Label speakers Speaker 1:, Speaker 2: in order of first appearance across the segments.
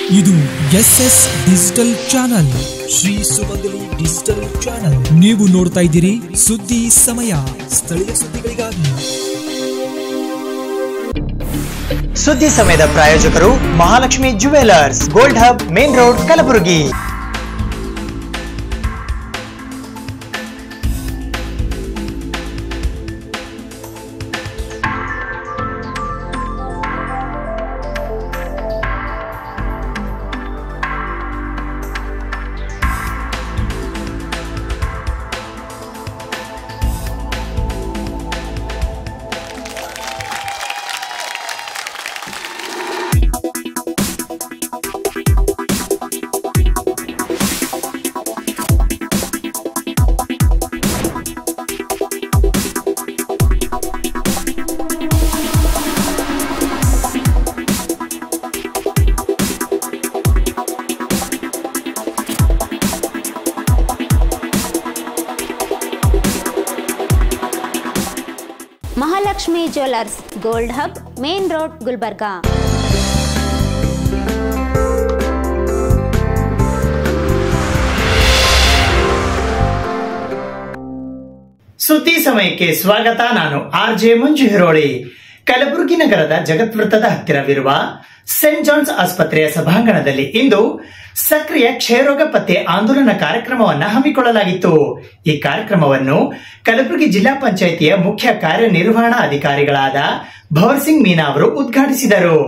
Speaker 1: ಇದು S S digital channel Shri Sumangali digital channel ನೀವು ನೋಡ್ತಾ ಇದ್ದೀರಿ ಸುದ್ದಿ ಸಮಯ ಸ್ಥಳೀಯ ಸುದ್ದಿಗಳಿಗಾಗಿ
Speaker 2: ಸುದ್ದಿ ಸಮಯದ ಪ್ರಾಯೋಜಕರು Mahalakshmi jewellers gold hub main road Kalaburagi
Speaker 3: Mahalakshmi jewellers gold hub main road Gulbarga
Speaker 2: ಸುದ್ದಿ ಸಮಯಕ್ಕೆ ಸ್ವಾಗತ ನಾನು ಆರ್ ಜೆ ಮಂಜು ಹಿರೋಳಿ ಕಲಬುರಗಿ ನಗರದ ಜಗತ್ವೃತ್ತದ ಹತ್ತಿರವಿರುವ ಸೆಂಟ್ ಜಾನ್ಸ್ ಆಸ್ಪತ್ರೆಯ ಸಭಾಂಗಣದಲ್ಲಿ ಇಂದು ಸಕ್ರಿಯ ಕ್ಷಯರೋಗ ಪತ್ತೆ ಆಂದೋಲನ ಕಾರ್ಯಕ್ರಮವನ್ನು ಹಮ್ಮಿಕೊಳ್ಳಲಾಗಿತ್ತು ಈ ಕಾರ್ಯಕ್ರಮವನ್ನು ಕಲಬುರಗಿ ಜಿಲ್ಲಾ ಪಂಚಾಯಿತಿಯ ಮುಖ್ಯ ಕಾರ್ಯನಿರ್ವಹಣಾ ಅಧಿಕಾರಿಗಳಾದ ಭವರ್ ಸಿಂಗ್ ಮೀನಾ ಅವರು ಉದ್ಘಾಟಿಸಿದರು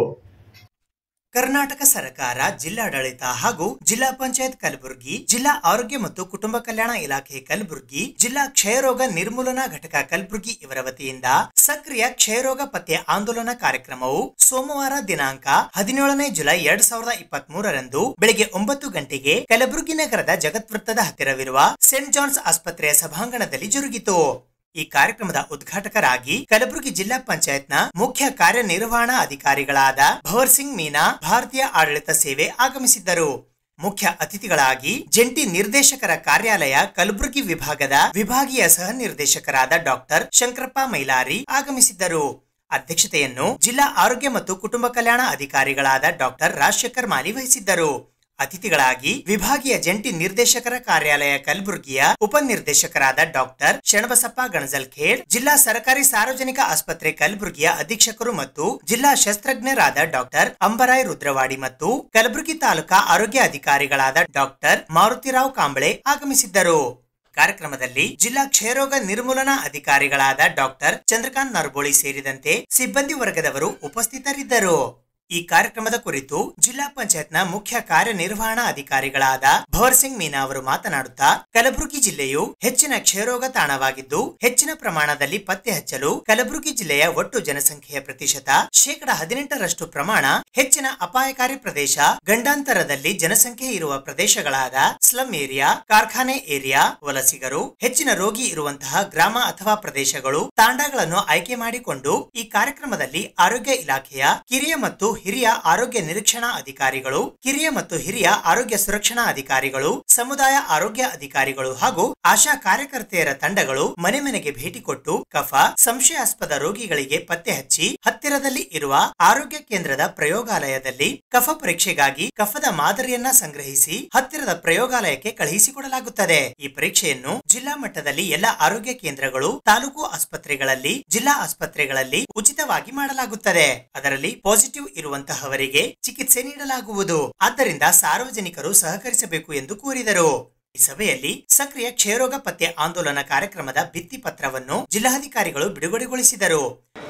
Speaker 2: ಕರ್ನಾಟಕ ಸರ್ಕಾರ ಜಿಲ್ಲಾಡಳಿತ ಹಾಗೂ ಜಿಲ್ಲಾ ಪಂಚಾಯತ್ ಕಲಬುರಗಿ ಜಿಲ್ಲಾ ಆರೋಗ್ಯ ಮತ್ತು ಕುಟುಂಬ ಕಲ್ಯಾಣ ಇಲಾಖೆ ಕಲಬುರಗಿ ಜಿಲ್ಲಾ ಕ್ಷಯರೋಗ ನಿರ್ಮೂಲನಾ ಘಟಕ ಕಲಬುರಗಿ ಇವರ ವತಿಯಿಂದ ಸಕ್ರಿಯ ಕ್ಷಯರೋಗ ಪತ್ತೆ ಆಂದೋಲನ ಕಾರ್ಯಕ್ರಮವು ಸೋಮವಾರ ದಿನಾಂಕ ಹದಿನೇಳನೇ ಜುಲೈ ಎರಡ್ ಸಾವಿರದ ಇಪ್ಪತ್ತ್ ಮೂರರಂದು ಬೆಳಗ್ಗೆ ಒಂಬತ್ತು ಗಂಟೆಗೆ ಕಲಬುರಗಿ ನಗರದ ಜಗತ್ವೃತ್ತದ ಹತ್ತಿರವಿರುವ ಸೆಂಟ್ ಜಾನ್ಸ್ ಆಸ್ಪತ್ರೆಯ ಸಭಾಂಗಣದಲ್ಲಿ ಜರುಗಿತು ಈ ಕಾರ್ಯಕ್ರಮದ ಉದ್ಘಾಟಕರಾಗಿ ಕಲಬುರಗಿ ಜಿಲ್ಲಾ ಪಂಚಾಯತ್ನ ಮುಖ್ಯ ಕಾರ್ಯನಿರ್ವಹಣಾ ಅಧಿಕಾರಿಗಳಾದ ಭವರ್ ಸಿಂಗ್ ಮೀನಾ ಭಾರತೀಯ ಆಡಳಿತ ಸೇವೆ ಆಗಮಿಸಿದ್ದರು ಮುಖ್ಯ ಅತಿಥಿಗಳಾಗಿ ಜಂಟಿ ನಿರ್ದೇಶಕರ ಕಾರ್ಯಾಲಯ ಕಲಬುರಗಿ ವಿಭಾಗದ ವಿಭಾಗೀಯ ಸಹ ನಿರ್ದೇಶಕರಾದ ಡಾಕ್ಟರ್ ಶಂಕರಪ್ಪ ಮೈಲಾರಿ ಆಗಮಿಸಿದ್ದರು ಅಧ್ಯಕ್ಷತೆಯನ್ನು ಜಿಲ್ಲಾ ಆರೋಗ್ಯ ಮತ್ತು ಕುಟುಂಬ ಕಲ್ಯಾಣ ಅಧಿಕಾರಿಗಳಾದ ಡಾಕ್ಟರ್ ರಾಜಶೇಖರ್ ಮಾಲಿ ವಹಿಸಿದ್ದರು ಅತಿಥಿಗಳಾಗಿ ವಿಭಾಗೀಯ ಜಂಟಿ ನಿರ್ದೇಶಕರ ಕಾರ್ಯಾಲಯ ಕಲಬುರಗಿಯ ಉಪನಿರ್ದೇಶಕರಾದ ಡಾಕ್ಟರ್ ಶರಣಬಸಪ್ಪ ಗಣಜಲ್ಖೇಡ್ ಜಿಲ್ಲಾ ಸರ್ಕಾರಿ ಸಾರ್ವಜನಿಕ ಆಸ್ಪತ್ರೆ ಕಲಬುರಗಿಯ ಅಧೀಕ್ಷಕರು ಮತ್ತು ಜಿಲ್ಲಾ ಶಸ್ತ್ರಜ್ಞರಾದ ಡಾಕ್ಟರ್ ಅಂಬರಾಯ್ ರುದ್ರವಾಡಿ ಮತ್ತು ಕಲಬುರಗಿ ತಾಲೂಕಾ ಆರೋಗ್ಯ ಅಧಿಕಾರಿಗಳಾದ ಡಾಕ್ಟರ್ ಮಾರುತಿರಾವ್ ಕಾಂಬಳೆ ಆಗಮಿಸಿದ್ದರು ಕಾರ್ಯಕ್ರಮದಲ್ಲಿ ಜಿಲ್ಲಾ ಕ್ಷಯರೋಗ ನಿರ್ಮೂಲನಾ ಅಧಿಕಾರಿಗಳಾದ ಡಾಕ್ಟರ್ ಚಂದ್ರಕಾಂತ್ ನರ್ಬೋಳಿ ಸೇರಿದಂತೆ ಸಿಬ್ಬಂದಿ ವರ್ಗದವರು ಉಪಸ್ಥಿತರಿದ್ದರು ಈ ಕಾರ್ಯಕ್ರಮದ ಕುರಿತು ಜಿಲ್ಲಾ ಪಂಚಾಯತ್ನ ಮುಖ್ಯ ಕಾರ್ಯನಿರ್ವಹಣಾ ಅಧಿಕಾರಿಗಳಾದ ಭವರ್ ಸಿಂಗ್ ಮೀನಾ ಅವರು ಮಾತನಾಡುತ್ತಾ ಕಲಬುರಗಿ ಜಿಲ್ಲೆಯು ಹೆಚ್ಚಿನ ಕ್ಷಯರೋಗ ತಾಣವಾಗಿದ್ದು ಹೆಚ್ಚಿನ ಪ್ರಮಾಣದಲ್ಲಿ ಪತ್ತೆ ಹಚ್ಚಲು ಕಲಬುರಗಿ ಜಿಲ್ಲೆಯ ಒಟ್ಟು ಜನಸಂಖ್ಯೆಯ ಪ್ರತಿಶತ ಶೇಕಡ ಹದಿನೆಂಟರಷ್ಟು ಪ್ರಮಾಣ ಹೆಚ್ಚಿನ ಅಪಾಯಕಾರಿ ಪ್ರದೇಶ ಗಂಡಾಂತರದಲ್ಲಿ ಜನಸಂಖ್ಯೆ ಇರುವ ಪ್ರದೇಶಗಳಾದ ಸ್ಲಂ ಏರಿಯಾ ಕಾರ್ಖಾನೆ ಏರಿಯಾ ವಲಸಿಗರು ಹೆಚ್ಚಿನ ರೋಗಿ ಇರುವಂತಹ ಗ್ರಾಮ ಅಥವಾ ಪ್ರದೇಶಗಳು ತಾಂಡಗಳನ್ನು ಆಯ್ಕೆ ಮಾಡಿಕೊಂಡು ಈ ಕಾರ್ಯಕ್ರಮದಲ್ಲಿ ಆರೋಗ್ಯ ಇಲಾಖೆಯ ಕಿರಿಯ ಮತ್ತು ಹಿರಿಯ ಆರೋಗ್ಯ ನಿರೀಕ್ಷಣಾ ಅಧಿಕಾರಿಗಳು ಕಿರಿಯ ಮತ್ತು ಹಿರಿಯ ಆರೋಗ್ಯ ಸುರಕ್ಷಣಾ ಅಧಿಕಾರಿಗಳು ಸಮುದಾಯ ಆರೋಗ್ಯ ಅಧಿಕಾರಿಗಳು ಹಾಗೂ ಆಶಾ ಕಾರ್ಯಕರ್ತೆಯರ ತಂಡಗಳು ಮನೆ ಮನೆಗೆ ಭೇಟಿ ಕೊಟ್ಟು ಕಫ ಸಂಶಯಾಸ್ಪದ ರೋಗಿಗಳಿಗೆ ಪತ್ತೆ ಹಚ್ಚಿ ಹತ್ತಿರದಲ್ಲಿ ಇರುವ ಆರೋಗ್ಯ ಕೇಂದ್ರದ ಪ್ರಯೋಗಾಲಯದಲ್ಲಿ ಕಫ ಪರೀಕ್ಷೆಗಾಗಿ ಕಫದ ಮಾದರಿಯನ್ನ ಸಂಗ್ರಹಿಸಿ ಹತ್ತಿರದ ಪ್ರಯೋಗಾಲಯಕ್ಕೆ ಕಳುಹಿಸಿಕೊಡಲಾಗುತ್ತದೆ ಈ ಪರೀಕ್ಷೆಯನ್ನು ಜಿಲ್ಲಾ ಮಟ್ಟದಲ್ಲಿ ಎಲ್ಲ ಆರೋಗ್ಯ ಕೇಂದ್ರಗಳು ತಾಲೂಕು ಆಸ್ಪತ್ರೆಗಳಲ್ಲಿ ಜಿಲ್ಲಾ ಆಸ್ಪತ್ರೆಗಳಲ್ಲಿ ಉಚಿತವಾಗಿ ಮಾಡಲಾಗುತ್ತದೆ ಅದರಲ್ಲಿ ಪಾಸಿಟಿವ್ ಇರುವಂತಹವರಿಗೆ ಚಿಕಿತ್ಸೆ ನೀಡಲಾಗುವುದು ಆದ್ದರಿಂದ ಸಾರ್ವಜನಿಕರು ಸಹಕರಿಸಬೇಕು ಎಂದು ಕೋರಿದರು ಈ ಸಭೆಯಲ್ಲಿ ಸಕ್ರಿಯ ಕ್ಷಯರೋಗ ಪತ್ತೆ ಆಂದೋಲನ ಕಾರ್ಯಕ್ರಮದ ಭಿತ್ತಿ ಪತ್ರವನ್ನು ಜಿಲ್ಲಾಧಿಕಾರಿಗಳು ಬಿಡುಗಡೆಗೊಳಿಸಿದರು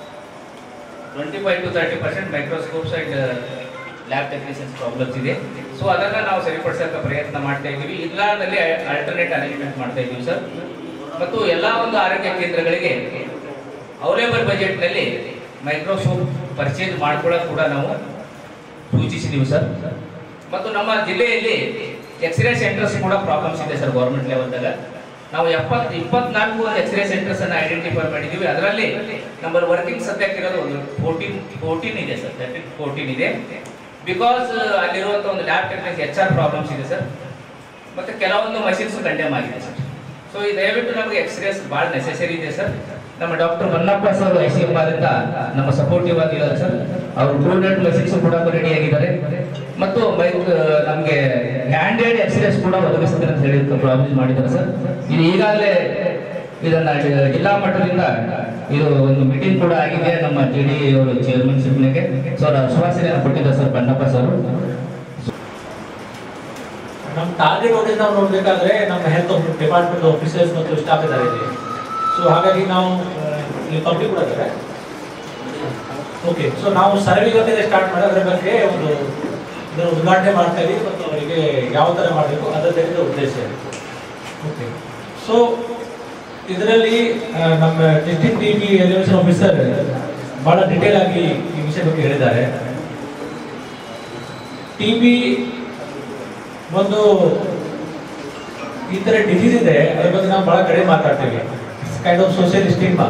Speaker 4: twenty five to thirty percent microscopes and lab technicians problems ಇದೆ ಸೊ ಅದನ್ನ ನಾವು ಸರಿಪಡಿಸೋಕೆ ಪ್ರಯತ್ನ ಮಾಡ್ತಾ ಇದ್ದೀವಿ ಇಲ್ಲಾದಲ್ಲಿ ಆಲ್ಟರ್ನೇಟ್ ಅರೇಂಜ್ಮೆಂಟ್ ಮಾಡ್ತಾ ಇದ್ದೀವಿ ಸರ್ ಮತ್ತು ಎಲ್ಲ ಒಂದು ಆರೋಗ್ಯ ಕೇಂದ್ರಗಳಿಗೆ ಅವೈಲೇಬಲ್ ಬಜೆಟ್ನಲ್ಲಿ ಮೈಕ್ರೋಸ್ಕೋಪ್ ಪರ್ಚೇಸ್ ಮಾಡ್ಕೊಳ್ಳೋದು ಕೂಡ ನಾವು ಸೂಚಿಸಿದ್ದೀವಿ ಸರ್ ಮತ್ತು ನಮ್ಮ ಜಿಲ್ಲೆಯಲ್ಲಿ ಎಕ್ಸ್ರೇ ಸೆಂಟರ್ಸ್ ಕೂಡ ಪ್ರಾಬ್ಲಮ್ಸ್ ಇದೆ ಸರ್ ಗೌರ್ಮೆಂಟ್ ಲೆವೆಲ್ದಾಗ ನಾವು ಎಪ್ಪತ್ ಇಪ್ಪತ್ನಾಲ್ಕು ಎಕ್ಸ್ರೇ ಸೆಂಟರ್ಸ್ ಅನ್ನ ಐಡೆಂಟಿಫೈ ಮಾಡಿದ್ದೀವಿ ಅದರಲ್ಲಿ ನಂಬರ್ ವರ್ಕಿಂಗ್ ಸದ್ಯಕ್ಕಿರೋದು ಒಂದು ಫೋರ್ಟೀನ್ ಫೋರ್ಟೀನ್ ಇದೆ ಸರ್ ತರ್ಟಿ ಫೋರ್ಟೀನ್ ಇದೆ ಬಿಕಾಸ್ ಅಲ್ಲಿರುವಂಥ ಒಂದು lab technics H R problems ಇದೆ ಸರ್ ಮತ್ತೆ ಕೆಲವೊಂದು ಮಷಿನ್ಸ್ ಕಂಡೆಮ್ ಆಗಿದೆ ಸರ್ ಸೊ ಈ ದಯವಿಟ್ಟು ನಮಗೆ ಎಕ್ಸ್ರೇಸ್ ಭಾಳ ನೆಸೆಸರಿ ಇದೆ ಸರ್ ನಮ್ಮ doctor Honnappa sir I C M ಆದ್ರಿಂದ ನಮ್ಮ ಸಪೋರ್ಟಿವ್ ಆಗಿದ್ದಾರೆ ಸರ್ ಅವರು ಟೂ ಹಂಡ್ರೆಡ್ ಮಷಿನ್ಸ್ ಕೂಡ ರೆಡಿ ಆಗಿದ್ದಾರೆ ಮತ್ತು ಬೈಕ್ ನಮಗೆ ಹ್ಯಾಂಡೆಡ್ ಎಕ್ಸ್ಪ್ರೆಸ್ ಕೂಡ ಒದಗಿಸ್ತಾರೆ ಅಂತ ಹೇಳಿ ಪ್ರಾಮಿಸ್ ಮಾಡಿದ್ದಾರೆ ಸರ್ ಇದು ಈಗಾಗಲೇ ಇದನ್ನ ಜಿಲ್ಲಾ ಮಟ್ಟದಿಂದ ಇದು ಒಂದು ಮೀಟಿಂಗ್ ಕೂಡ ಆಗಿದೆ ನಮ್ಮ ಜೆ ಡಿ ಅವರು ಚೇರ್ಮನ್ಶಿಪ್ನಿಗೆ ಸೊ ಅವ್ರ ಆಶ್ವಾಸನೆಯನ್ನು ಕೊಟ್ಟಿದ್ದಾರೆ ಸರ್ ಬಣ್ಣಪ್ಪ ಸರ್
Speaker 5: ನಮ್ಮ ಟಾರ್ಗೆಟ್ ಆಡಿಯನ್ಸ್ ನಾವು ನೋಡಬೇಕಾದ್ರೆ ನಮ್ಮ ಹೆಲ್ತ್ ಡಿಪಾರ್ಟ್ಮೆಂಟ್ ಆಫೀಸರ್ಸ್ ಮತ್ತು ಸ್ಟಾಫ್ ಇದ್ದಾರೆ ಇಲ್ಲಿ ಸೊ ಹಾಗಾಗಿ ನಾವು ಆ, ಇಲ್ಲಿ ಪಬ್ಲಿಕ್ ಕೂಡ ಇದ್ದಾರೆ ಓಕೆ ಸೊ ನಾವು ಸರ್ವೆ ಜೊತೆ ಸ್ಟಾರ್ಟ್ ಮಾಡಿ ಅದರ ಬಗ್ಗೆ ಒಂದು ಇದನ್ನು ಉದ್ಘಾಟನೆ ಮಾಡ್ತಾ ಇದ್ದೀವಿ ಮತ್ತು ಅವರಿಗೆ ಯಾವ ಥರ ಮಾಡಬೇಕು ಅದರ ತೆಗೆದ ಉದ್ದೇಶ ಇದೆ ಓಕೆ ಸೊ ಇದರಲ್ಲಿ ಆ, ನಮ್ಮ district T B elimination officer ಬಹಳ ಡಿಟೇಲ್ ಆಗಿ ಈ ವಿಷಯ ಬಗ್ಗೆ ಹೇಳಿದ್ದಾರೆ ಟಿ ಬಿ ಒಂದು ಈ ತರ ಡಿಸೀಸ್ ಇದೆ ಅದ್ರ ಬಗ್ಗೆ ನಾವು ಬಹಳ ಕಡೆ ಮಾತಾಡ್ತೇವೆ ಕೈಂಡ್ ಆಫ್ ಸೋಷಿಯಲ್ ಸ್ಟಿಗ್ಮಾ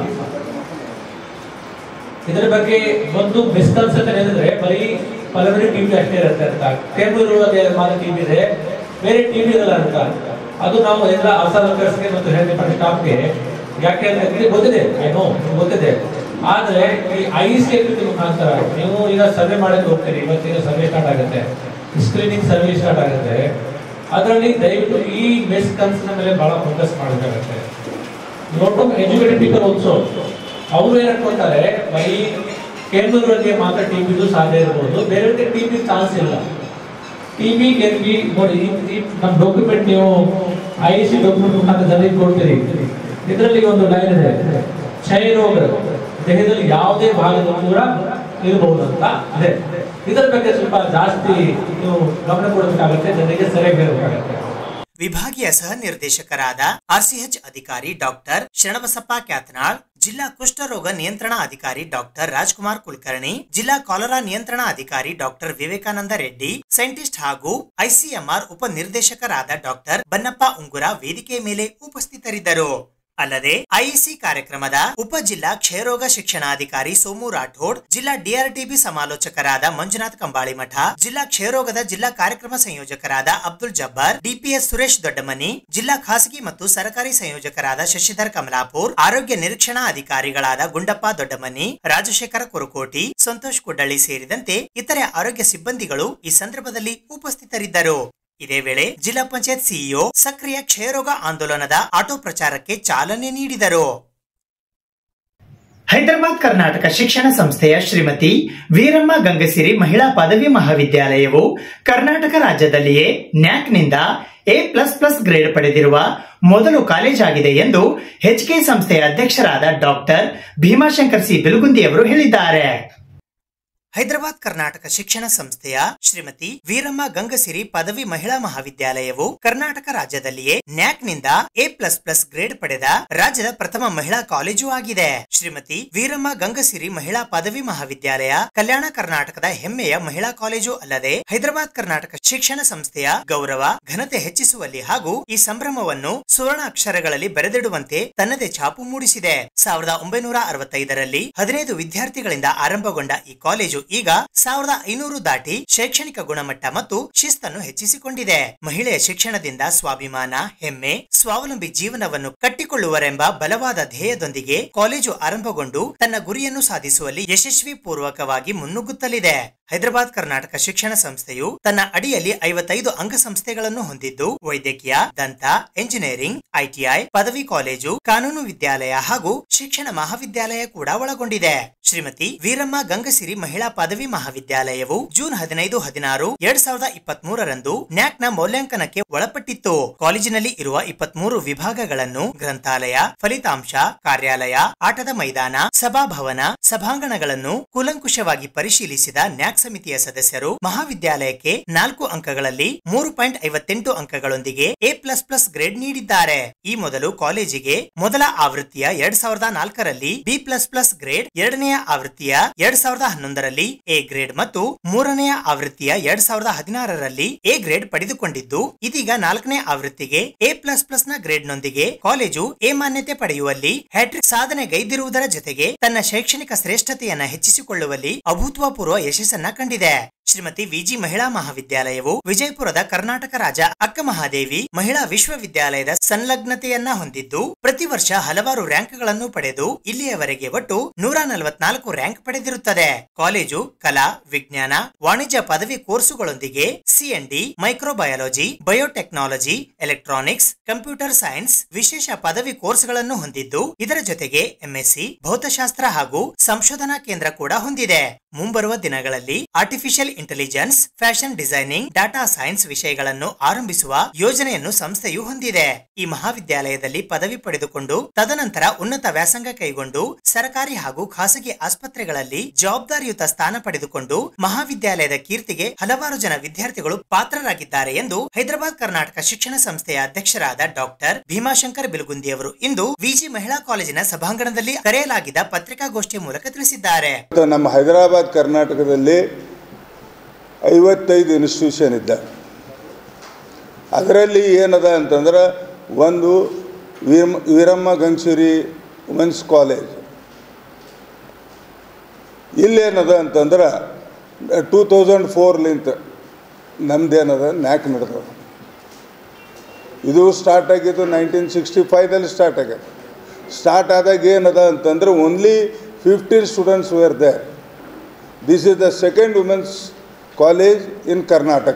Speaker 5: ಇದರ ಬಗ್ಗೆ ಒಂದು ಮಿಸ್ಕನ್ಸೆಪ್ಷನ್ ಏನಂದ್ರೆ ಬರೀ ಪಲವರಿ ಟಿವಿ ಅಷ್ಟೇ ಇರುತ್ತೆ ಅಂತ ಕೇಬ್ ಇರುವಾಗ ಮಾತ್ರ ಟಿವಿ ಇದೆ ಬೇರೆ ಟಿವಿ ಇರಲ್ಲ ಅಂತ ಅದು ನಾವು ಎಲ್ಲ ಆಶಾ ವರ್ಕರ್ಸ್ಗೆ ಮತ್ತು ಹೆಲ್ತ್ ಡಿಪಾರ್ಟ್ಮೆಂಟ್ ಸ್ಟಾಫ್ಗೆ ಯಾಕೆ ಅಂದ್ರೆ ನಿಮಗೆ ಗೊತ್ತಿದೆ ಐ ನೋ ಗೊತ್ತಿದೆ ಆದ್ರೆ ಈ ಐ ಸಿ ಮುಖಾಂತರ ನೀವು ಈಗ ಸರ್ವೆ ಮಾಡಕ್ಕೆ ಹೋಗ್ತೀರಿ ಇವತ್ತಿನ ಸರ್ವೆ ಸ್ಟಾರ್ಟ್ ಆಗುತ್ತೆ ಸ್ಕ್ರೀನಿಂಗ್ ಸರ್ವೆ ಸ್ಟಾರ್ಟ್ ಆಗುತ್ತೆ ಅದರಲ್ಲಿ ದಯವಿಟ್ಟು ಈ ಮಿಸ್ಕನ್ಸನ್ ಮೇಲೆ ಬಹಳ ಫೋಕಸ್ ಮಾಡಬೇಕಾಗುತ್ತೆ ನೋಟು ಎಜುಕೇಟೆಡ್ ಪೀಪಲ್ ಆಲ್ಸೋ ಅವರು ಏನ್ ಅನ್ಕೊಂತಾರೆ ಬರೀ ಕೇಂದ್ರಗಳಿಗೆ ಮಾತ್ರ ಟಿಬಿದು ಸಾಧ್ಯ ಇರಬಹುದು ಬೇರೆ ಟಿಬಿ ಚಾನ್ಸ್ ಇಲ್ಲ ಟಿಬಿ ಕೆನ್ ಬಿ ನೋಡಿ ಈ- ಈ ನಮ್ಮ ಡಾಕ್ಯುಮೆಂಟ್ ನೀವು ಐ ಸಿ ಡಾಕ್ಯುಮೆಂಟ್ ಮುಖಾಂತರ ಜನರಿಗೆ ಕೊಡ್ತೀರಿ ಇದರಲ್ಲಿ ಒಂದು ಲೈನ್ ಇದೆ ಕ್ಷಯ ರೋಗ ದೇಹದಲ್ಲಿ ಯಾವುದೇ ಭಾಗದಲ್ಲಿ ಕೂಡ ಇರಬಹುದು ಅಂತ ಇದೆ ಇದರ ಬಗ್ಗೆ ಸ್ವಲ್ಪ ಜಾಸ್ತಿ ನೀವು ಗಮನ ಕೊಡಬೇಕಾಗುತ್ತೆ ಜನರಿಗೆ ಸರಿಯಾಗಿ ಹೇಳಬೇಕಾಗುತ್ತೆ
Speaker 2: ವಿಭಾಗೀಯ ಸಹ ನಿರ್ದೇಶಕರಾದ ಆರ್ಸಿಎಚ್ ಅಧಿಕಾರಿ ಡಾಕ್ಟರ್ ಶರಣಬಸಪ್ಪ ಕ್ಯಾತನಾಳ್ ಜಿಲ್ಲಾ ಕುಷ್ಠರೋಗ ನಿಯಂತ್ರಣ ಅಧಿಕಾರಿ ಡಾಕ್ಟರ್ ರಾಜ್ಕುಮಾರ್ ಕುಲಕರ್ಣಿ ಜಿಲ್ಲಾ ಕಾಲರಾ ನಿಯಂತ್ರಣ ಅಧಿಕಾರಿ ಡಾಕ್ಟರ್ ವಿವೇಕಾನಂದ ರೆಡ್ಡಿ ಸೈಂಟಿಸ್ಟ್ ಹಾಗೂ ಐಸಿಎಂಆರ್ ಉಪ ನಿರ್ದೇಶಕರಾದ ಡಾಕ್ಟರ್ ಬನ್ನಪ್ಪ ಉಂಗುರ ವೇದಿಕೆ ಮೇಲೆ ಉಪಸ್ಥಿತರಿದ್ದರು ಅಲ್ಲದೆ ಐಇಸಿ ಕಾರ್ಯಕ್ರಮದ ಉಪ ಜಿಲ್ಲಾ ಕ್ಷಯರೋಗ ಶಿಕ್ಷಣಾಧಿಕಾರಿ ಸೋಮು ರಾಠೋಡ್ ಜಿಲ್ಲಾ ಡಿಆರ್ಟಿಬಿ ಸಮಾಲೋಚಕರಾದ ಮಂಜುನಾಥ್ ಕಂಬಾಳಿಮಠ ಜಿಲ್ಲಾ ಕ್ಷಯರೋಗದ ಜಿಲ್ಲಾ ಕಾರ್ಯಕ್ರಮ ಸಂಯೋಜಕರಾದ ಅಬ್ದುಲ್ ಜಬ್ಬಾರ್ ಡಿಪಿಎಸ್ ಸುರೇಶ್ ದೊಡ್ಡಮನಿ ಜಿಲ್ಲಾ ಖಾಸಗಿ ಮತ್ತು ಸರ್ಕಾರಿ ಸಂಯೋಜಕರಾದ ಶಶಿಧರ್ ಕಮಲಾಪುರ್ ಆರೋಗ್ಯ ನಿರೀಕ್ಷಣಾ ಅಧಿಕಾರಿಗಳಾದ ಗುಂಡಪ್ಪ ದೊಡ್ಡಮನಿ ರಾಜಶೇಖರ ಕುರುಕೋಟಿ ಸಂತೋಷ್ ಕುಡ್ಡಳ್ಳಿ ಸೇರಿದಂತೆ ಇತರೆ ಆರೋಗ್ಯ ಸಿಬ್ಬಂದಿಗಳು ಈ ಸಂದರ್ಭದಲ್ಲಿ ಉಪಸ್ಥಿತರಿದ್ದರು ಇದೇ ವೇಳೆ ಜಿಲ್ಲಾ ಪಂಚಾಯತ್ ಸಿಇಒ ಸಕ್ರಿಯ ಕ್ಷಯರೋಗ ಆಂದೋಲನದ ಆಟೋ ಪ್ರಚಾರಕ್ಕೆ ಚಾಲನೆ ನೀಡಿದರು ಹೈದರಾಬಾದ್ ಕರ್ನಾಟಕ ಶಿಕ್ಷಣ ಸಂಸ್ಥೆಯ ಶ್ರೀಮತಿ ವೀರಮ್ಮ ಗಂಗಸಿರಿ ಮಹಿಳಾ ಪದವಿ ಮಹಾವಿದ್ಯಾಲಯವು ಕರ್ನಾಟಕ ರಾಜ್ಯದಲ್ಲಿಯೇ ನ್ಯಾಕ್ನಿಂದ ಎ ಪ್ಲಸ್ ಪ್ಲಸ್ ಗ್ರೇಡ್ ಪಡೆದಿರುವ ಮೊದಲು ಕಾಲೇಜ್ ಆಗಿದೆ ಎಂದು ಎಚ್ಕೆ ಸಂಸ್ಥೆಯ ಅಧ್ಯಕ್ಷರಾದ ಡಾಕ್ಟರ್ ಭೀಮಾಶಂಕರ್ ಸಿ ಬಿಲ್ಗುಂದಿ ಅವರು ಹೇಳಿದ್ದಾರೆ ಹೈದರಾಬಾದ್ ಕರ್ನಾಟಕ ಶಿಕ್ಷಣ ಸಂಸ್ಥೆಯ ಶ್ರೀಮತಿ ವೀರಮ್ಮ ಗಂಗಸಿರಿ ಪದವಿ ಮಹಿಳಾ ಮಹಾವಿದ್ಯಾಲಯವು ಕರ್ನಾಟಕ ರಾಜ್ಯದಲ್ಲಿಯೇ ನ್ಯಾಕ್ನಿಂದ ಎ ಪ್ಲಸ್ ಪ್ಲಸ್ ಗ್ರೇಡ್ ಪಡೆದ ರಾಜ್ಯದ ಪ್ರಥಮ ಮಹಿಳಾ ಕಾಲೇಜು ಆಗಿದೆ ಶ್ರೀಮತಿ ವೀರಮ್ಮ ಗಂಗಸಿರಿ ಮಹಿಳಾ ಪದವಿ ಮಹಾವಿದ್ಯಾಲಯ ಕಲ್ಯಾಣ ಕರ್ನಾಟಕದ ಹೆಮ್ಮೆಯ ಮಹಿಳಾ ಕಾಲೇಜು ಅಲ್ಲದೆ ಹೈದರಾಬಾದ್ ಕರ್ನಾಟಕ ಶಿಕ್ಷಣ ಸಂಸ್ಥೆಯ ಗೌರವ ಘನತೆ ಹೆಚ್ಚಿಸುವಲ್ಲಿ ಹಾಗೂ ಈ ಸಂಭ್ರಮವನ್ನು ಸುವರ್ಣ ಅಕ್ಷರಗಳಲ್ಲಿ ಬರೆದಿಡುವಂತೆ ತನ್ನದೇ ಛಾಪು ಮೂಡಿಸಿದೆ ಸಾವಿರದ ಒಂಬೈನೂರ ಅರವತ್ತೈದರಲ್ಲಿ ಹದಿನೈದು ವಿದ್ಯಾರ್ಥಿಗಳಿಂದ ಆರಂಭಗೊಂಡ ಈ ಕಾಲೇಜು ಈಗ ಸಾವಿರದ ಐನೂರು ದಾಟಿ ಶೈಕ್ಷಣಿಕ ಗುಣಮಟ್ಟ ಮತ್ತು ಶಿಸ್ತನ್ನು ಹೆಚ್ಚಿಸಿಕೊಂಡಿದೆ ಮಹಿಳೆಯ ಶಿಕ್ಷಣದಿಂದ ಸ್ವಾಭಿಮಾನ ಹೆಮ್ಮೆ ಸ್ವಾವಲಂಬಿ ಜೀವನವನ್ನು ಕಟ್ಟಿಕೊಳ್ಳುವರೆಂಬ ಬಲವಾದ ಧ್ಯೇಯದೊಂದಿಗೆ ಕಾಲೇಜು ಆರಂಭಗೊಂಡು ತನ್ನ ಗುರಿಯನ್ನು ಸಾಧಿಸುವಲ್ಲಿ ಯಶಸ್ವಿ ಪೂರ್ವಕವಾಗಿ ಮುನ್ನುಗ್ಗುತ್ತಲಿದೆ ಹೈದರಾಬಾದ್ ಕರ್ನಾಟಕ ಶಿಕ್ಷಣ ಸಂಸ್ಥೆಯು ತನ್ನ ಅಡಿಯಲ್ಲಿ ಐವತ್ತೈದು ಅಂಗಸಂಸ್ಥೆಗಳನ್ನು ಹೊಂದಿದ್ದು ವೈದ್ಯಕೀಯ ದಂತ ಎಂಜಿನಿಯರಿಂಗ್ ಐಟಿಐ ಪದವಿ ಕಾಲೇಜು ಕಾನೂನು ವಿದ್ಯಾಲಯ ಹಾಗೂ ಶಿಕ್ಷಣ ಮಹಾವಿದ್ಯಾಲಯ ಕೂಡ ಒಳಗೊಂಡಿದೆ ಶ್ರೀಮತಿ ವೀರಮ್ಮ ಗಂಗಸಿರಿ ಮಹಿಳಾ ಪದವಿ ಮಹಾವಿದ್ಯಾಲಯವು ಜೂನ್ ಹದಿನೈದು ಹದಿನಾರು ಎರಡ್ ಸಾವಿರದ ಇಪ್ಪತ್ತ್ ಮೂರರಂದು ನ್ಯಾಕ್ನ ಮೌಲ್ಯಾಂಕನಕ್ಕೆ ಒಳಪಟ್ಟಿತ್ತು ಕಾಲೇಜಿನಲ್ಲಿ ಇರುವ ಇಪ್ಪತ್ಮೂರು ವಿಭಾಗಗಳನ್ನು ಗ್ರಂಥಾಲಯ ಫಲಿತಾಂಶ ಕಾರ್ಯಾಲಯ ಆಟದ ಮೈದಾನ ಸಭಾಭವನ ಸಭಾಂಗಣಗಳನ್ನು ಕೂಲಂಕುಷವಾಗಿ ಪರಿಶೀಲಿಸಿದ ನ್ಯಾಕ್ ಸಮಿತಿಯ ಸದಸ್ಯರು ಮಹಾವಿದ್ಯಾಲಯಕ್ಕೆ ನಾಲ್ಕು ಅಂಕಗಳಲ್ಲಿ ಮೂರು ಪಾಯಿಂಟ್ ಐವತ್ತೆಂಟು ಅಂಕಗಳೊಂದಿಗೆ ಎ ಪ್ಲಸ್ ಪ್ಲಸ್ ಗ್ರೇಡ್ ನೀಡಿದ್ದಾರೆ ಈ ಮೊದಲು ಕಾಲೇಜಿಗೆ ಮೊದಲ ಆವೃತ್ತಿಯ ಎರಡ್ ಸಾವಿರದ ನಾಲ್ಕರಲ್ಲಿ ಬಿ ಪ್ಲಸ್ ಪ್ಲಸ್ ಗ್ರೇಡ್ ಎರಡನೆಯ ಆವೃತ್ತಿಯ ಎರಡ್ ಸಾವಿರದ ಹನ್ನೊಂದರಲ್ಲಿ ಎ ಗ್ರೇಡ್ ಮತ್ತು ಮೂರನೆಯ ಆವೃತ್ತಿಯ ಎರಡ್ ಸಾವಿರದ ಹದಿನಾರರಲ್ಲಿ ಎ ಗ್ರೇಡ್ ಪಡೆದುಕೊಂಡಿದ್ದು ಇದೀಗ ನಾಲ್ಕನೇ ಆವೃತ್ತಿಗೆ ಎ ಪ್ಲಸ್ ಪ್ಲಸ್ ನ ಗ್ರೇಡ್ ನೊಂದಿಗೆ ಕಾಲೇಜು ಎ ಮಾನ್ಯತೆ ಪಡೆಯುವಲ್ಲಿ ಹ್ಯಾಟ್ರಿಕ್ ಸಾಧನೆಗೈದಿರುವುದರ ಜೊತೆಗೆ ತನ್ನ ಶೈಕ್ಷಣಿಕ ಶ್ರೇಷ್ಠತೆಯನ್ನ ಹೆಚ್ಚಿಸಿಕೊಳ್ಳುವಲ್ಲಿ ಅಭೂತಪೂರ್ವ ಯಶಸ್ಸನ್ನ ಕಂಡಿದೆ ಶ್ರೀಮತಿ ವಿಜಿ ಮಹಿಳಾ ಮಹಾವಿದ್ಯಾಲಯವು ವಿಜಯಪುರದ ಕರ್ನಾಟಕ ರಾಜ ಅಕ್ಕ ಮಹಾದೇವಿ ಮಹಿಳಾ ವಿಶ್ವವಿದ್ಯಾಲಯದ ಸಂಲಗ್ನತೆಯನ್ನ ಹೊಂದಿದ್ದು ಪ್ರತಿ ವರ್ಷ ಹಲವಾರು ರ್ಯಾಂಕ್ಗಳನ್ನು ಪಡೆದು ಇಲ್ಲಿಯವರೆಗೆ ಒಟ್ಟು ನೂರ ನಲವತ್ನಾಲ್ಕು ರ್ಯಾಂಕ್ ಪಡೆದಿರುತ್ತದೆ ಕಾಲೇಜು ಕಲಾ ವಿಜ್ಞಾನ ವಾಣಿಜ್ಯ ಪದವಿ ಕೋರ್ಸುಗಳೊಂದಿಗೆ CND microbiology biotechnology electronics computer science ವಿಶೇಷ ಪದವಿ ಕೋರ್ಸ್ಗಳನ್ನು ಹೊಂದಿದ್ದು ಇದರ ಜೊತೆಗೆ ಎಂಎಸ್ಸಿ ಭೌತಶಾಸ್ತ್ರ ಹಾಗೂ ಸಂಶೋಧನಾ ಕೇಂದ್ರ ಕೂಡ ಹೊಂದಿದೆ ಮುಂಬರುವ ದಿನಗಳಲ್ಲಿ artificial intelligence fashion designing data science ವಿಷಯಗಳನ್ನು ಆರಂಭಿಸುವ ಯೋಜನೆಯನ್ನು ಸಂಸ್ಥೆಯು ಹೊಂದಿದೆ ಈ ಮಹಾವಿದ್ಯಾಲಯದಲ್ಲಿ ಪದವಿ ಪಡೆದುಕೊಂಡು ತದನಂತರ ಉನ್ನತ ವ್ಯಾಸಂಗ ಕೈಗೊಂಡು ಸರ್ಕಾರಿ ಹಾಗೂ ಖಾಸಗಿ ಆಸ್ಪತ್ರೆಗಳಲ್ಲಿ ಜವಾಬ್ದಾರಿಯುತ ಸ್ಥಾನ ಪಡೆದುಕೊಂಡು ಮಹಾವಿದ್ಯಾಲಯದ ಕೀರ್ತಿಗೆ ಹಲವಾರು ಜನ ವಿದ್ಯಾರ್ಥಿಗಳು ಪಾತ್ರರಾಗಿದ್ದಾರೆ ಎಂದು ಹೈದರಾಬಾದ್ ಕರ್ನಾಟಕ ಶಿಕ್ಷಣ ಸಂಸ್ಥೆಯ ಅಧ್ಯಕ್ಷರಾದ ಡಾಕ್ಟರ್ ಭೀಮಾಶಂಕರ್ ಬಿಲ್ಗುಂದಿ ಅವರು ಇಂದು ವಿಜಿ ಮಹಿಳಾ ಕಾಲೇಜಿನ ಸಭಾಂಗಣದಲ್ಲಿ ಕರೆಯಲಾಗಿದ್ದ ಪತ್ರಿಕಾಗೋಷ್ಠಿಯ ಮೂಲಕ ತಿಳಿಸಿದ್ದಾರೆ
Speaker 6: ಮತ್ತು ನಮ್ಮ ಹೈದರಾಬಾದ್ ಕರ್ನಾಟಕದಲ್ಲಿ ಐವತ್ತೈದು ಇನ್ಸ್ಟಿಟ್ಯೂಷನ್ ಇದ್ದ ಅದರಲ್ಲಿ ಏನದ ಅಂತಂದ್ರೆ ಒಂದು ವೀರಮ್ಮ ವೀರಮ್ಮ ಗಂಗಸೂರಿ ವುಮೆನ್ಸ್ ಕಾಲೇಜ್ ಇಲ್ಲೇನದ ಅಂತಂದ್ರೆ ಟೂ ತೌಸಂಡ್ ಫೋರ್ಲಿಂತ ನಮ್ದೇನದ ನ್ಯಾಕ್ ನಡೆದದ ಇದು ಸ್ಟಾರ್ಟ್ ಆಗಿದ್ದು ನೈನ್ಟೀನ್ ಸಿಕ್ಸ್ಟಿ ಫೈದಲ್ಲಿ ಸ್ಟಾರ್ಟ್ ಆಗ್ಯದ ಸ್ಟಾರ್ಟ್ ಆದಾಗ ಏನದ ಅಂತಂದ್ರೆ only fifteen students were there this is the second women's college in Karnataka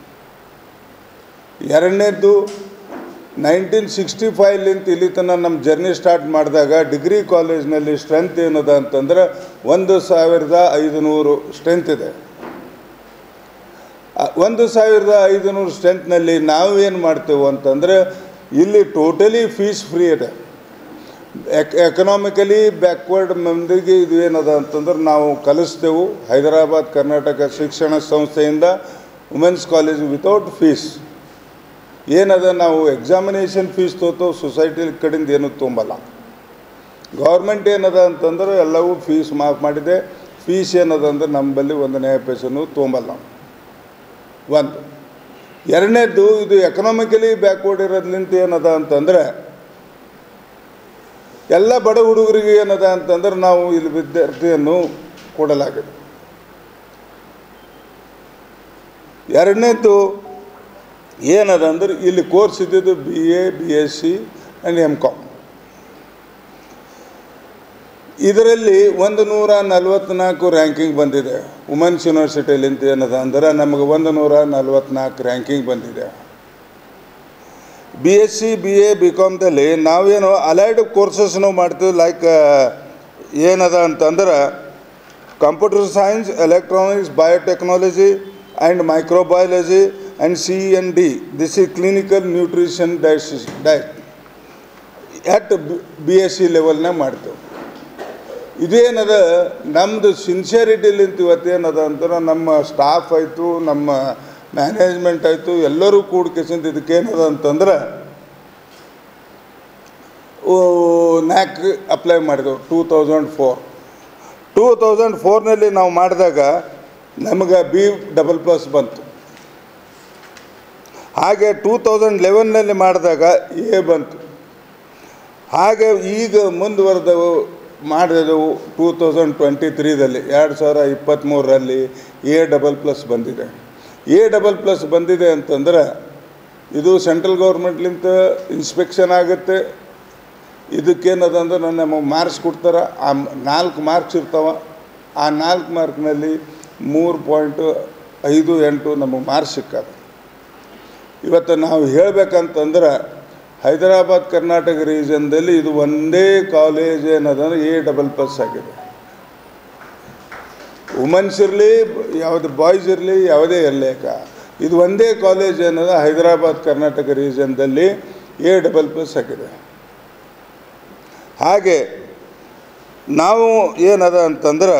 Speaker 6: ಎರಡನೇದ್ದು ನೈನ್ಟೀನ್ ಸಿಕ್ಸ್ಟಿ ಫೈವ್ಲಿಂತ ಇಲ್ಲಿ ತನಕ ನಮ್ಮ ಜರ್ನಿ ಸ್ಟಾರ್ಟ್ ಮಾಡಿದಾಗ ಡಿಗ್ರಿ ಕಾಲೇಜ್ನಲ್ಲಿ ಸ್ಟ್ರೆಂತ್ ಏನದ ಅಂತಂದ್ರೆ ಒಂದು ಸಾವಿರದ ಐದುನೂರು ಸ್ಟ್ರೆಂತ್ ಇದೆ ಆ ಒಂದು ಸಾವಿರದ ಐದುನೂರು ಸ್ಟ್ರೆಂತ್ನಲ್ಲಿ ನಾವು ಏನು ಮಾಡ್ತೇವೆ ಅಂತಂದರೆ ಇಲ್ಲಿ ಟೋಟಲಿ ಫೀಸ್ ಫ್ರೀ ಇದೆ ಎಕ್ ಎಕನಾಮಿಕಲಿ ಬ್ಯಾಕ್ವರ್ಡ್ ಮಂದಿಗೆ ಇದು ಏನದ ಅಂತಂದ್ರೆ ನಾವು ಕಲಿಸ್ತೇವೆ ಹೈದರಾಬಾದ್ ಕರ್ನಾಟಕ ಶಿಕ್ಷಣ ಸಂಸ್ಥೆಯಿಂದ ವುಮೆನ್ಸ್ ಕಾಲೇಜ್ ವಿತೌಟ್ ಫೀಸ್ ಏನದ ನಾವು ಎಕ್ಸಾಮಿನೇಷನ್ ಫೀಸ್ ತೋತೋ ಸೊಸೈಟಿ ಕಡೆಯಿಂದ ಏನೂ ತೊಂಬಲ್ಲ ಗೌರ್ಮೆಂಟ್ ಏನದ ಅಂತಂದ್ರೆ ಎಲ್ಲವೂ ಫೀಸ್ ಮಾಫ್ ಮಾಡಿದೆ ಫೀಸ್ ಏನದ ಅಂದ್ರೆ ನಮ್ಮಲ್ಲಿ ಒಂದು ನ್ಯಾಯ ಪೈಸೆನೂ ತೊಂಬಲ್ಲ ಒಂದು ಎರಡನೇದ್ದು ಇದು ಎಕನಾಮಿಕಲಿ ಬ್ಯಾಕ್ವರ್ಡ್ ಇರೋದ್ಲಿಂತ ಏನದ ಅಂತಂದರೆ ಎಲ್ಲ ಬಡ ಹುಡುಗರಿಗೆ ಏನದ ಅಂತಂದ್ರೆ ನಾವು ಇಲ್ಲಿ ವಿದ್ಯಾರ್ಥಿಯನ್ನು ಕೊಡಲಾಗಿದೆ ಎರಡನೇದ್ದು ಏನದ ಅಂದ್ರೆ ಇಲ್ಲಿ ಕೋರ್ಸ್ ಇದ್ದಿದ್ದು B A B S C and M com ಇದರಲ್ಲಿ ಒಂದು ನೂರ ನಲ್ವತ್ನಾಲ್ಕು ರ್ಯಾಂಕಿಂಗ್ ಬಂದಿದೆ ವುಮೆನ್ಸ್ ಯೂನಿವರ್ಸಿಟಿಯಲ್ಲಿಂತ ಏನದ ಅಂದ್ರೆ ನಮಗೆ ಒಂದು ನೂರ ನಲ್ವತ್ನಾಲ್ಕು ರ್ಯಾಂಕಿಂಗ್ ಬಂದಿದೆ B S C B A B ಕಾಮ್ದಲ್ಲಿ ನಾವೇನು ಅಲೈಡ್ ಕೋರ್ಸಸ್ ನಾವು ಮಾಡ್ತೀವಿ ಲೈಕ್ ಏನದ ಅಂತಂದ್ರೆ computer science electronics biotechnology and microbiology and C N D this is clinical nutrition dialysis diet at B S C ಲೆವೆಲ್ನಾಗ ಮಾಡ್ತೇವೆ ಇದೇನದ ನಮ್ಮದು ಸಿನ್ಸಿಯರಿಟಿಲಿಂತ ಇವತ್ತೇನದ ಅಂದ್ರೆ ನಮ್ಮ ಸ್ಟಾಫ್ ಆಯಿತು ನಮ್ಮ ಮ್ಯಾನೇಜ್ಮೆಂಟ್ ಆಯಿತು ಎಲ್ಲರೂ ಕೂಡ್ಕೆಸಿಂದ ಇದಕ್ಕೇನದ ಅಂತಂದ್ರೆ ನ್ಯಾಕ್ ಅಪ್ಲೈ ಮಾಡಿದೆವು two thousand four two thousand ಫೋರ್ನಲ್ಲಿ ನಾವು ಮಾಡಿದಾಗ ನಮಗೆ ಬಿ ಡಬಲ್ ಪ್ಲಸ್ ಬಂತು ಹಾಗೆ ಟೂ ತೌಸಂಡ್ ಲೆವೆನ್ನಲ್ಲಿ ಮಾಡಿದಾಗ ಎ ಬಂತು ಹಾಗೆ ಈಗ ಮುಂದುವರೆದವು ಮಾಡಿದೆವು ಟೂ ತೌಸಂಡ್ ಟ್ವೆಂಟಿ ತ್ರೀದಲ್ಲಿ ಎರಡು ಸಾವಿರ ಇಪ್ಪತ್ತ್ಮೂರರಲ್ಲಿ ಎ ಡಬಲ್ ಪ್ಲಸ್ ಬಂದಿದೆ ಎ ಡಬಲ್ ಪ್ಲಸ್ ಬಂದಿದೆ ಅಂತಂದ್ರೆ ಇದು ಸೆಂಟ್ರಲ್ ಗೌರ್ಮೆಂಟ್ಲಿಂತ ಇನ್ಸ್ಪೆಕ್ಷನ್ ಆಗುತ್ತೆ ಇದಕ್ಕೇನದ ಅಂದ್ರೆ ನನ್ನ ನಮಗೆ ಮಾರ್ಕ್ಸ್ ಕೊಡ್ತಾರೆ ಆ ನಾಲ್ಕು ಮಾರ್ಕ್ಸ್ ಇರ್ತಾವೆ ಆ ನಾಲ್ಕು ಮಾರ್ಕ್ನಲ್ಲಿ ಮೂರು ಪಾಯಿಂಟು ಐದು ಎಂಟು ನಮಗೆ ಮಾರ್ಕ್ಸ್ ಸಿಕ್ಕದ ಇವತ್ತು ನಾವು ಹೇಳಬೇಕಂತಂದ್ರೆ ಹೈದರಾಬಾದ್ ಕರ್ನಾಟಕ ರೀಜನ್ದಲ್ಲಿ ಇದು ಒಂದೇ ಕಾಲೇಜ್ ಏನದಂದ್ರೆ ಎ ಡಬಲ್ ಪ್ಲಸ್ ಆಗಿದೆ ವುಮೆನ್ಸ್ ಇರಲಿ ಯಾವುದು ಬಾಯ್ಸ್ ಇರಲಿ ಯಾವುದೇ ಇರಲೇಕ ಇದು ಒಂದೇ ಕಾಲೇಜ್ ಏನದ ಹೈದರಾಬಾದ್ ಕರ್ನಾಟಕ ರೀಜನ್ದಲ್ಲಿ ಎ ಡಬಲ್ ಪ್ಲಸ್ ಆಗಿದೆ ಹಾಗೆ ನಾವು ಏನದ ಅಂತಂದ್ರೆ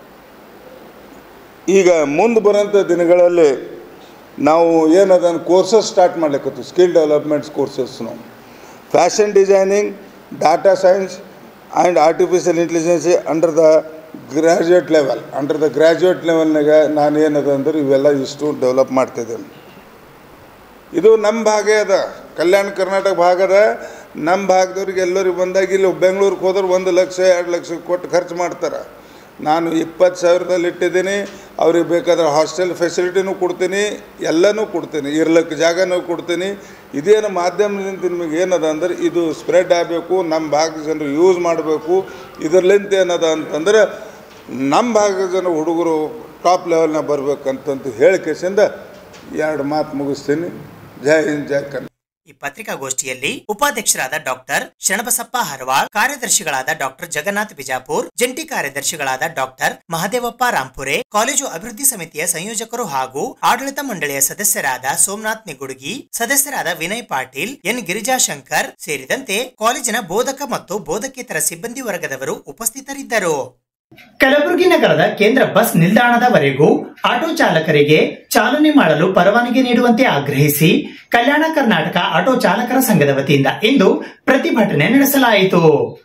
Speaker 6: ಈಗ ಮುಂದೆ ಬರೋಂಥ ದಿನಗಳಲ್ಲಿ ನಾವು ಏನದ ಕೋರ್ಸಸ್ ಸ್ಟಾರ್ಟ್ ಮಾಡ್ಲಿಕ್ಕತ್ತು ಸ್ಕಿಲ್ ಡೆವಲಪ್ಮೆಂಟ್ಸ್ ಕೋರ್ಸಸ್ ನಾವು fashion designing data science and artificial intelligence under the graduate level under the graduate ಲೆವೆಲ್ನಾಗ ನಾನು ಏನದ ಅಂದ್ರೆ ಇವೆಲ್ಲ ಇಷ್ಟು ಡೆವಲಪ್ ಮಾಡ್ತಿದ್ದೇನೆ ಇದು ನಮ್ಮ ಭಾಗ ಅದ ಕಲ್ಯಾಣ ಕರ್ನಾಟಕ ಭಾಗದ ನಮ್ಮ ಭಾಗದವ್ರಿಗೆ ಎಲ್ಲರಿಗೆ ಬಂದಾಗ ಇಲ್ಲಿ ಬೆಂಗಳೂರಿಗೆ ಹೋದ್ರೆ ಒಂದು ಲಕ್ಷ ಎರಡು ಲಕ್ಷ ಕೊಟ್ಟು ಖರ್ಚು ಮಾಡ್ತಾರೆ ನಾನು ಇಪ್ಪತ್ತು ಸಾವಿರದಲ್ಲಿ ಇಟ್ಟಿದ್ದೀನಿ ಅವ್ರಿಗೆ ಬೇಕಾದ್ರೆ ಹಾಸ್ಟೆಲ್ ಫೆಸಿಲಿಟಿನೂ ಕೊಡ್ತೀನಿ ಎಲ್ಲನೂ ಕೊಡ್ತೀನಿ ಇರ್ಲಿಕ್ಕೆ ಜಾಗನೂ ಕೊಡ್ತೀನಿ ಇದೇನು ಮಾಧ್ಯಮದಿಂದ ನಿಮಗೆ ಏನದ ಅಂದ್ರೆ ಇದು ಸ್ಪ್ರೆಡ್ ಆಗಬೇಕು ನಮ್ಮ ಭಾಗದ ಜನರು ಯೂಸ್ ಮಾಡಬೇಕು ಇದರ್ಲಿಂದ ಏನದ ಅಂತಂದ್ರೆ ನಮ್ಮ ಭಾಗದ ಜನ ಹುಡುಗರು ಟಾಪ್ ಲೆವೆಲ್ನಾಗ ಬರ್ಬೇಕಂತಂತ ಹೇಳಿಕೆಸಿಂದ ಎರಡು ಮಾತು ಮುಗಿಸ್ತೀನಿ ಜೈ ಹಿಂದ್ ಜೈ ಕನ್ನಡ
Speaker 2: ಈ ಪತ್ರಿಕಾಗೋಷ್ಠಿಯಲ್ಲಿ ಉಪಾಧ್ಯಕ್ಷರಾದ ಡಾಕ್ಟರ್ ಶರಣಬಸಪ್ಪ ಹರವಾಳ್ ಕಾರ್ಯದರ್ಶಿಗಳಾದ ಡಾಕ್ಟರ್ ಜಗನ್ನಾಥ್ ಬಿಜಾಪುರ್ ಜಂಟಿ ಕಾರ್ಯದರ್ಶಿಗಳಾದ ಡಾಕ್ಟರ್ ಮಹದೇವಪ್ಪ ರಾಂಪುರೆ ಕಾಲೇಜು ಅಭಿವೃದ್ಧಿ ಸಮಿತಿಯ ಸಂಯೋಜಕರು ಹಾಗೂ ಆಡಳಿತ ಮಂಡಳಿಯ ಸದಸ್ಯರಾದ ಸೋಮನಾಥ್ ನಿಗುಡುಗಿ ಸದಸ್ಯರಾದ ವಿನಯ್ ಪಾಟೀಲ್ ಎನ್ ಗಿರಿಜಾಶಂಕರ್ ಸೇರಿದಂತೆ ಕಾಲೇಜಿನ ಬೋಧಕ ಮತ್ತು ಬೋಧಕೇತರ ಸಿಬ್ಬಂದಿ ವರ್ಗದವರು ಉಪಸ್ಥಿತರಿದ್ದರು ಕಲಬುರಗಿ ನಗರದ ಕೇಂದ್ರ ಬಸ್ ನಿಲ್ದಾಣದವರೆಗೂ ಆಟೋ ಚಾಲಕರಿಗೆ ಚಾಲನೆ ಮಾಡಲು ಪರವಾನಗಿ ನೀಡುವಂತೆ ಆಗ್ರಹಿಸಿ ಕಲ್ಯಾಣ ಕರ್ನಾಟಕ ಆಟೋ ಚಾಲಕರ ಸಂಘದ ವತಿಯಿಂದ ಇಂದು ಪ್ರತಿಭಟನೆ ನಡೆಸಲಾಯಿತು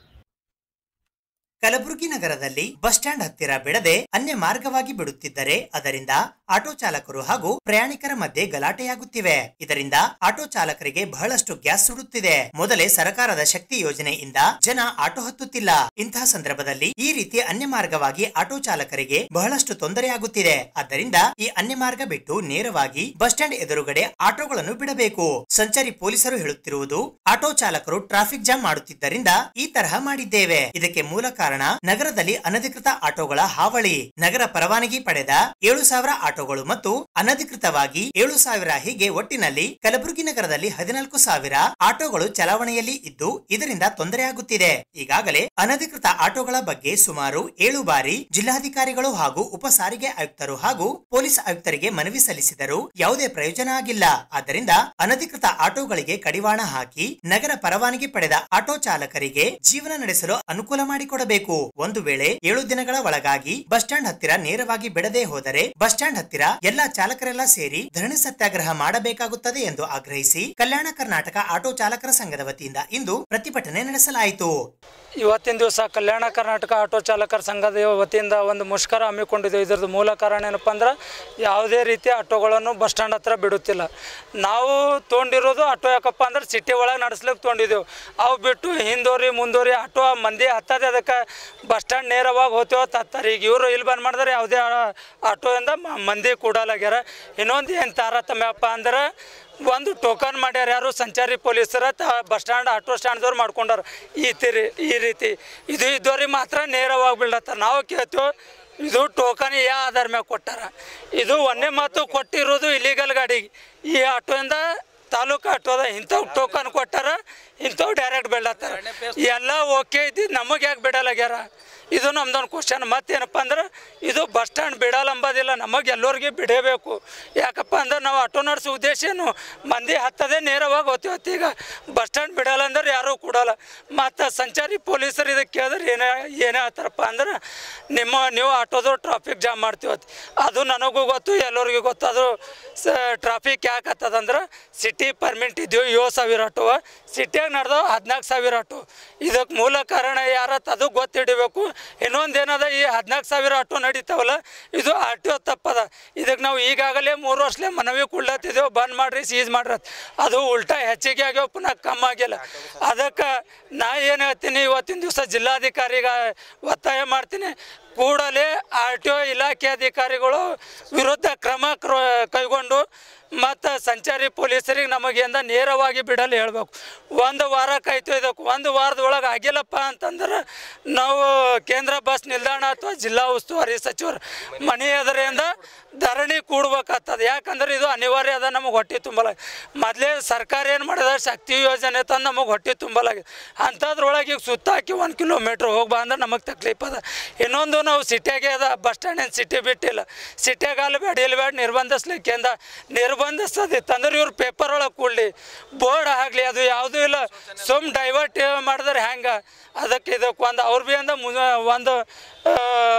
Speaker 2: ಕಲಬುರಗಿ ನಗರದಲ್ಲಿ ಬಸ್ ಸ್ಟ್ಯಾಂಡ್ ಹತ್ತಿರ ಬಿಡದೆ ಅನ್ಯ ಮಾರ್ಗವಾಗಿ ಬಿಡುತ್ತಿದ್ದರೆ ಅದರಿಂದ ಆಟೋ ಚಾಲಕರು ಹಾಗೂ ಪ್ರಯಾಣಿಕರ ಮಧ್ಯೆ ಗಲಾಟೆಯಾಗುತ್ತಿವೆ ಇದರಿಂದ ಆಟೋ ಚಾಲಕರಿಗೆ ಬಹಳಷ್ಟು ಗ್ಯಾಸ್ ಸುಡುತ್ತಿದೆ ಮೊದಲೇ ಸರ್ಕಾರದ ಶಕ್ತಿ ಯೋಜನೆಯಿಂದ ಜನ ಆಟೋ ಹತ್ತುತ್ತಿಲ್ಲ ಇಂತಹ ಸಂದರ್ಭದಲ್ಲಿ ಈ ರೀತಿ ಅನ್ಯ ಮಾರ್ಗವಾಗಿ ಆಟೋ ಚಾಲಕರಿಗೆ ಬಹಳಷ್ಟು ತೊಂದರೆಯಾಗುತ್ತಿದೆ ಆದ್ದರಿಂದ ಈ ಅನ್ಯ ಮಾರ್ಗ ಬಿಟ್ಟು ನೇರವಾಗಿ ಬಸ್ ಸ್ಟ್ಯಾಂಡ್ ಎದುರುಗಡೆ ಆಟೋಗಳನ್ನು ಬಿಡಬೇಕು ಸಂಚಾರಿ ಪೊಲೀಸರು ಹೇಳುತ್ತಿರುವುದು ಆಟೋ ಚಾಲಕರು ಟ್ರಾಫಿಕ್ ಜಾಮ್ ಮಾಡುತ್ತಿದ್ದರಿಂದ ಈ ತರಹ ಮಾಡಿದ್ದೇವೆ ಇದಕ್ಕೆ ಮೂಲ ಕಾರಣ ನಗರದಲ್ಲಿ ಅನಧಿಕೃತ ಆಟೋಗಳ ಹಾವಳಿ ನಗರ ಪರವಾನಗಿ ಪಡೆದ ಏಳು ಸಾವಿರ ಆಟೋಗಳು ಮತ್ತು ಅನಧಿಕೃತವಾಗಿ ಏಳು ಸಾವಿರ ಹೀಗೆ ಒಟ್ಟಿನಲ್ಲಿ ಕಲಬುರಗಿ ನಗರದಲ್ಲಿ ಹದಿನಾಲ್ಕು ಸಾವಿರ ಆಟೋಗಳು ಚಲಾವಣೆಯಲ್ಲಿ ಇದ್ದು ಇದರಿಂದ ತೊಂದರೆಯಾಗುತ್ತಿದೆ ಈಗಾಗಲೇ ಅನಧಿಕೃತ ಆಟೋಗಳ ಬಗ್ಗೆ ಸುಮಾರು ಏಳು ಬಾರಿ ಜಿಲ್ಲಾಧಿಕಾರಿಗಳು ಹಾಗೂ ಉಪ ಸಾರಿಗೆ ಆಯುಕ್ತರು ಹಾಗೂ ಪೊಲೀಸ್ ಆಯುಕ್ತರಿಗೆ ಮನವಿ ಸಲ್ಲಿಸಿದರೂ ಯಾವುದೇ ಪ್ರಯೋಜನ ಆಗಿಲ್ಲ ಆದ್ದರಿಂದ ಅನಧಿಕೃತ ಆಟೋಗಳಿಗೆ ಕಡಿವಾಣ ಹಾಕಿ ನಗರ ಪರವಾನಗಿ ಪಡೆದ ಆಟೋ ಚಾಲಕರಿಗೆ ಜೀವನ ನಡೆಸಲು ಅನುಕೂಲ ಮಾಡಿಕೊಡಬೇಕು ಒಂದು ವೇಳೆ ಏಳು ದಿನಗಳ ಒಳಗಾಗಿ ಬಸ್ ಸ್ಟ್ಯಾಂಡ್ ಹತ್ತಿರ ನೇರವಾಗಿ ಬಿಡದೆ ಹೋದರೆ ಬಸ್ ಸ್ಟ್ಯಾಂಡ್ ಹತ್ತಿರ ಎಲ್ಲಾ ಚಾಲಕರೆಲ್ಲ ಸೇರಿ ಧರಣಿ ಸತ್ಯಾಗ್ರಹ ಮಾಡಬೇಕಾಗುತ್ತದೆ ಎಂದು ಆಗ್ರಹಿಸಿ ಕಲ್ಯಾಣ ಕರ್ನಾಟಕ ಆಟೋ ಚಾಲಕರ ಸಂಘದ ವತಿಯಿಂದ ಇಂದು ಪ್ರತಿಭಟನೆ ನಡೆಸಲಾಯಿತು
Speaker 7: ಇವತ್ತಿನ ದಿವಸ ಕಲ್ಯಾಣ ಕರ್ನಾಟಕ ಆಟೋ ಚಾಲಕರ ಸಂಘದ ವತಿಯಿಂದ ಒಂದು ಮುಷ್ಕರ ಹಮ್ಮಿಕೊಂಡಿದ್ದೇವೆ ಇದರದ್ದು ಮೂಲ ಕಾರಣ ಏನಪ್ಪ ಅಂದ್ರೆ ಯಾವುದೇ ರೀತಿಯ ಆಟೋಗಳನ್ನು ಬಸ್ ಸ್ಟ್ಯಾಂಡ್ ಹತ್ರ ಬಿಡುತ್ತಿಲ್ಲ ನಾವು ತೊಗೊಂಡಿರೋದು ಆಟೋ ಯಾಕಪ್ಪ ಅಂದ್ರೆ ಸಿಟಿ ಒಳಗೆ ನಡೆಸ್ಲಿಕ್ಕೆ ತೊಗೊಂಡಿದ್ದೆವು ಅವು ಬಿಟ್ಟು ಹಿಂದೋರಿ ಮುಂದೋರಿ ಆಟೋ ಮಂದಿ ಹತ್ತದೆ ಅದಕ್ಕೆ ಬಸ್ ಸ್ಟ್ಯಾಂಡ್ ನೇರವಾಗಿ ಹೋಗ್ತೇವೆ ಹತ್ತಾರೆ ಈಗ ಇವರು ಇಲ್ಲಿ ಬಂದ್ ಮಾಡಿದ್ರೆ ಯಾವುದೇ ಆಟೋಯಿಂದ ಮ- ಮಂದಿ ಕೂಡಲಾಗ್ಯಾರ ಇನ್ನೊಂದು ಏನು ತಾರತಮ್ಯಪ್ಪ ಅಂದ್ರೆ ಒಂದು ಟೋಕನ್ ಮಾಡ್ಯಾರ ಯಾರು ಸಂಚಾರಿ ಪೊಲೀಸರ ತ ಬಸ್ ಸ್ಟ್ಯಾಂಡ್ ಆಟೋ ಸ್ಟ್ಯಾಂಡ್ದವ್ರು ಮಾಡ್ಕೊಂಡಾರ ಈ ತಿರಿ ಈ ರೀತಿ ಇದು ಇದ್ದವ್ರಿಗೆ ಮಾತ್ರ ನೇರವಾಗಿ ಬೀಳತ್ತಾರ ನಾವು ಕೇಳ್ತೇವೆ ಇದು ಟೋಕನ್ ಯಾವ ಆಧಾರ ಮ್ಯಾಗ ಕೊಟ್ಟಾರ ಇದು ಒಂದೇ ಮಾತು ಕೊಟ್ಟಿರೋದು ಇಲಿಗಲ್ ಗಾಡಿಗೆ ಈ ಆಟೋಯಿಂದ ತಾಲೂಕು ಆಟೋದ ಇಂಥವು ಟೋಕನ್ ಕೊಟ್ಟಾರ ಇಂಥವು ಡೈರೆಕ್ಟ್ ಬೀಳತ್ತಾರ ಎಲ್ಲ ಓಕೆ ಇದ್ದಿದ್ದು ನಮಗೆ ಯಾಕೆ ಬಿಡಲಾಗ್ಯಾರ ಇದು ನಮ್ದೊಂದು ಕ್ವಶನ್ ಮತ್ತೇನಪ್ಪ ಅಂದ್ರೆ ಇದು ಬಸ್ ಸ್ಟ್ಯಾಂಡ್ ಬಿಡಲ್ಲ ಅಂಬೋದಿಲ್ಲ ನಮಗೆ ಎಲ್ಲರಿಗೆ ಬಿಡಬೇಕು ಯಾಕಪ್ಪ ಅಂದ್ರೆ ನಾವು ಆಟೋ ನಡೆಸೋ ಉದ್ದೇಶ ಏನು ಮಂದಿ ಹತ್ತದೇ ನೇರವಾಗಿ ಹೋಗ್ತೀವತ್ತು ಈಗ ಬಸ್ ಸ್ಟ್ಯಾಂಡ್ ಬಿಡಲ್ಲ ಅಂದ್ರೆ ಯಾರೂ ಕೊಡಲ್ಲ ಮತ್ತು ಸಂಚಾರಿ ಪೊಲೀಸರು ಇದಕ್ಕೆ ಕೇಳಿದ್ರೆ ಏನೇ ಏನೇ ಹೇಳ್ತಾರಪ್ಪ ಅಂದ್ರೆ ನಿಮ್ಮ ನೀವು ಆಟೋದವ್ರು ಟ್ರಾಫಿಕ್ ಜಾಮ್ ಮಾಡ್ತೀವತ್ತು ಅದು ನನಗೂ ಗೊತ್ತು ಎಲ್ಲರಿಗೂ ಗೊತ್ತು ಅದು ಸ ಟ್ರಾಫಿಕ್ ಯಾಕೆ ಹತ್ತದಂದ್ರೆ ಸಿಟಿ ಪರ್ಮಿಟ್ ಇದ್ದೀವಿ ಏಳು ಸಾವಿರ ಆಟೋ ಸಿಟಿಯಾಗ ನಡೆದವು ಹದಿನಾಲ್ಕು ಸಾವಿರ ಆಟೋ ಇದಕ್ಕೆ ಮೂಲ ಕಾರಣ ಯಾರತ್ತ ಅದು ಗೊತ್ತಿಡಬೇಕು ಇನ್ನೊಂದು ಏನದ ಈ ಹದಿನಾಲ್ಕು ಸಾವಿರ ಆಟೋ ನಡೀತಾವಲ್ಲ ಇದು ಆರ್ ಟಿ ಒ ತಪ್ಪದ ಇದಕ್ಕೆ ನಾವು ಈಗಾಗಲೇ ಮೂರು ವರ್ಷಲೇ ಮನವಿ ಕೊಡ್ಲತ್ತಿದ್ದೇವೆ ಬಂದ್ ಮಾಡ್ರಿ ಸೀಸ್ ಮಾಡ್ರಿ ಅಂತ. ಅದು ಉಲ್ಟಾ ಹೆಚ್ಚಿಗೆ ಆಗ್ಯಾವ ಪುನಃ ಕಮ್ಮಿ ಆಗಿಲ್ಲ ಅದಕ್ಕೆ ನಾ ಏನು ಹೇಳ್ತೀನಿ ಇವತ್ತಿನ ದಿವಸ ಜಿಲ್ಲಾಧಿಕಾರಿಗೆ ಒತ್ತಾಯ ಮಾಡ್ತೀನಿ ಕೂಡಲೇ ಆರ್ ಟಿ ಒ ಇಲಾಖೆ ಅಧಿಕಾರಿಗಳು ವಿರುದ್ಧ ಕ್ರಮ ಕ್ರ- ಕೈಗೊಂಡು ಮತ್ತು ಸಂಚಾರಿ ಪೊಲೀಸರಿಗೆ ನಮಗಿಂದ ನೇರವಾಗಿ ಬಿಡಲು ಹೇಳಬೇಕು ಒಂದು ವಾರ ಕಾಯ್ತು ಇದಕ್ಕೆ ಒಂದು ವಾರದೊಳಗೆ ಆಗಿಲ್ಲಪ್ಪ ಅಂತಂದ್ರೆ ನಾವು ಕೇಂದ್ರ ಬಸ್ ನಿಲ್ದಾಣ ಅಥವಾ ಜಿಲ್ಲಾ ಉಸ್ತುವಾರಿ ಸಚಿವರು ಮನೆ ಎದುರಿಂದ ಧರಣಿ ಕೂಡ್ಬೇಕಾಗ್ತದೆ ಯಾಕಂದ್ರೆ ಇದು ಅನಿವಾರ್ಯ ಅದ ನಮಗೆ ಹೊಟ್ಟೆ ತುಂಬಲ ಮೊದಲೇ ಸರ್ಕಾರ ಏನು ಮಾಡಿದ ಶಕ್ತಿ ಯೋಜನೆ ತಂದು ನಮಗೆ ಹೊಟ್ಟೆ ತುಂಬಲಾಗಿದೆ ಅಂಥದ್ರೊಳಗೆ ಈಗ ಸುತ್ತಾಕಿ ಒಂದು ಕಿಲೋಮೀಟ್ರ್ ಹೋಗಿ ಬಾ ಅಂದ್ರೆ ನಮಗೆ ತಕ್ಲೀಫ್ ಅದ ಇನ್ನೊಂದು ನಾವು ಸಿಟಿಯಾಗೆ ಅದ ಬಸ್ ಸ್ಟ್ಯಾಂಡ್ ಏನು ಸಿಟಿ ಬಿಟ್ಟಿಲ್ಲ ಸಿಟಿಯಾಗ ಅಲ್ಲಿ ಬೇಡ ಇಲ್ಲಿ ಬೇಡ ನಿರ್ಬಂಧಿಸ್ಲಿಕ್ಕೆ ಅಂದ ನಿರ್ಬಂಧಿಸೋದಿತ್ತು ಅಂದ್ರೆ ಇವ್ರು ಪೇಪರ್ ಒಳಗೆ ಕೂಡಲಿ ಬೋರ್ಡ್ ಆಗಲಿ ಅದು ಯಾವುದೂ ಇಲ್ಲ ಸುಮ್ ಡೈವರ್ಟ್ ಮಾಡಿದ್ರೆ ಹೆಂಗೆ ಅದಕ್ಕೆ ಇದಕ್ಕೆ ಒಂದು ಅವ್ರು ಭೀ ಅಂದ ಮು ಒಂದು ಆ,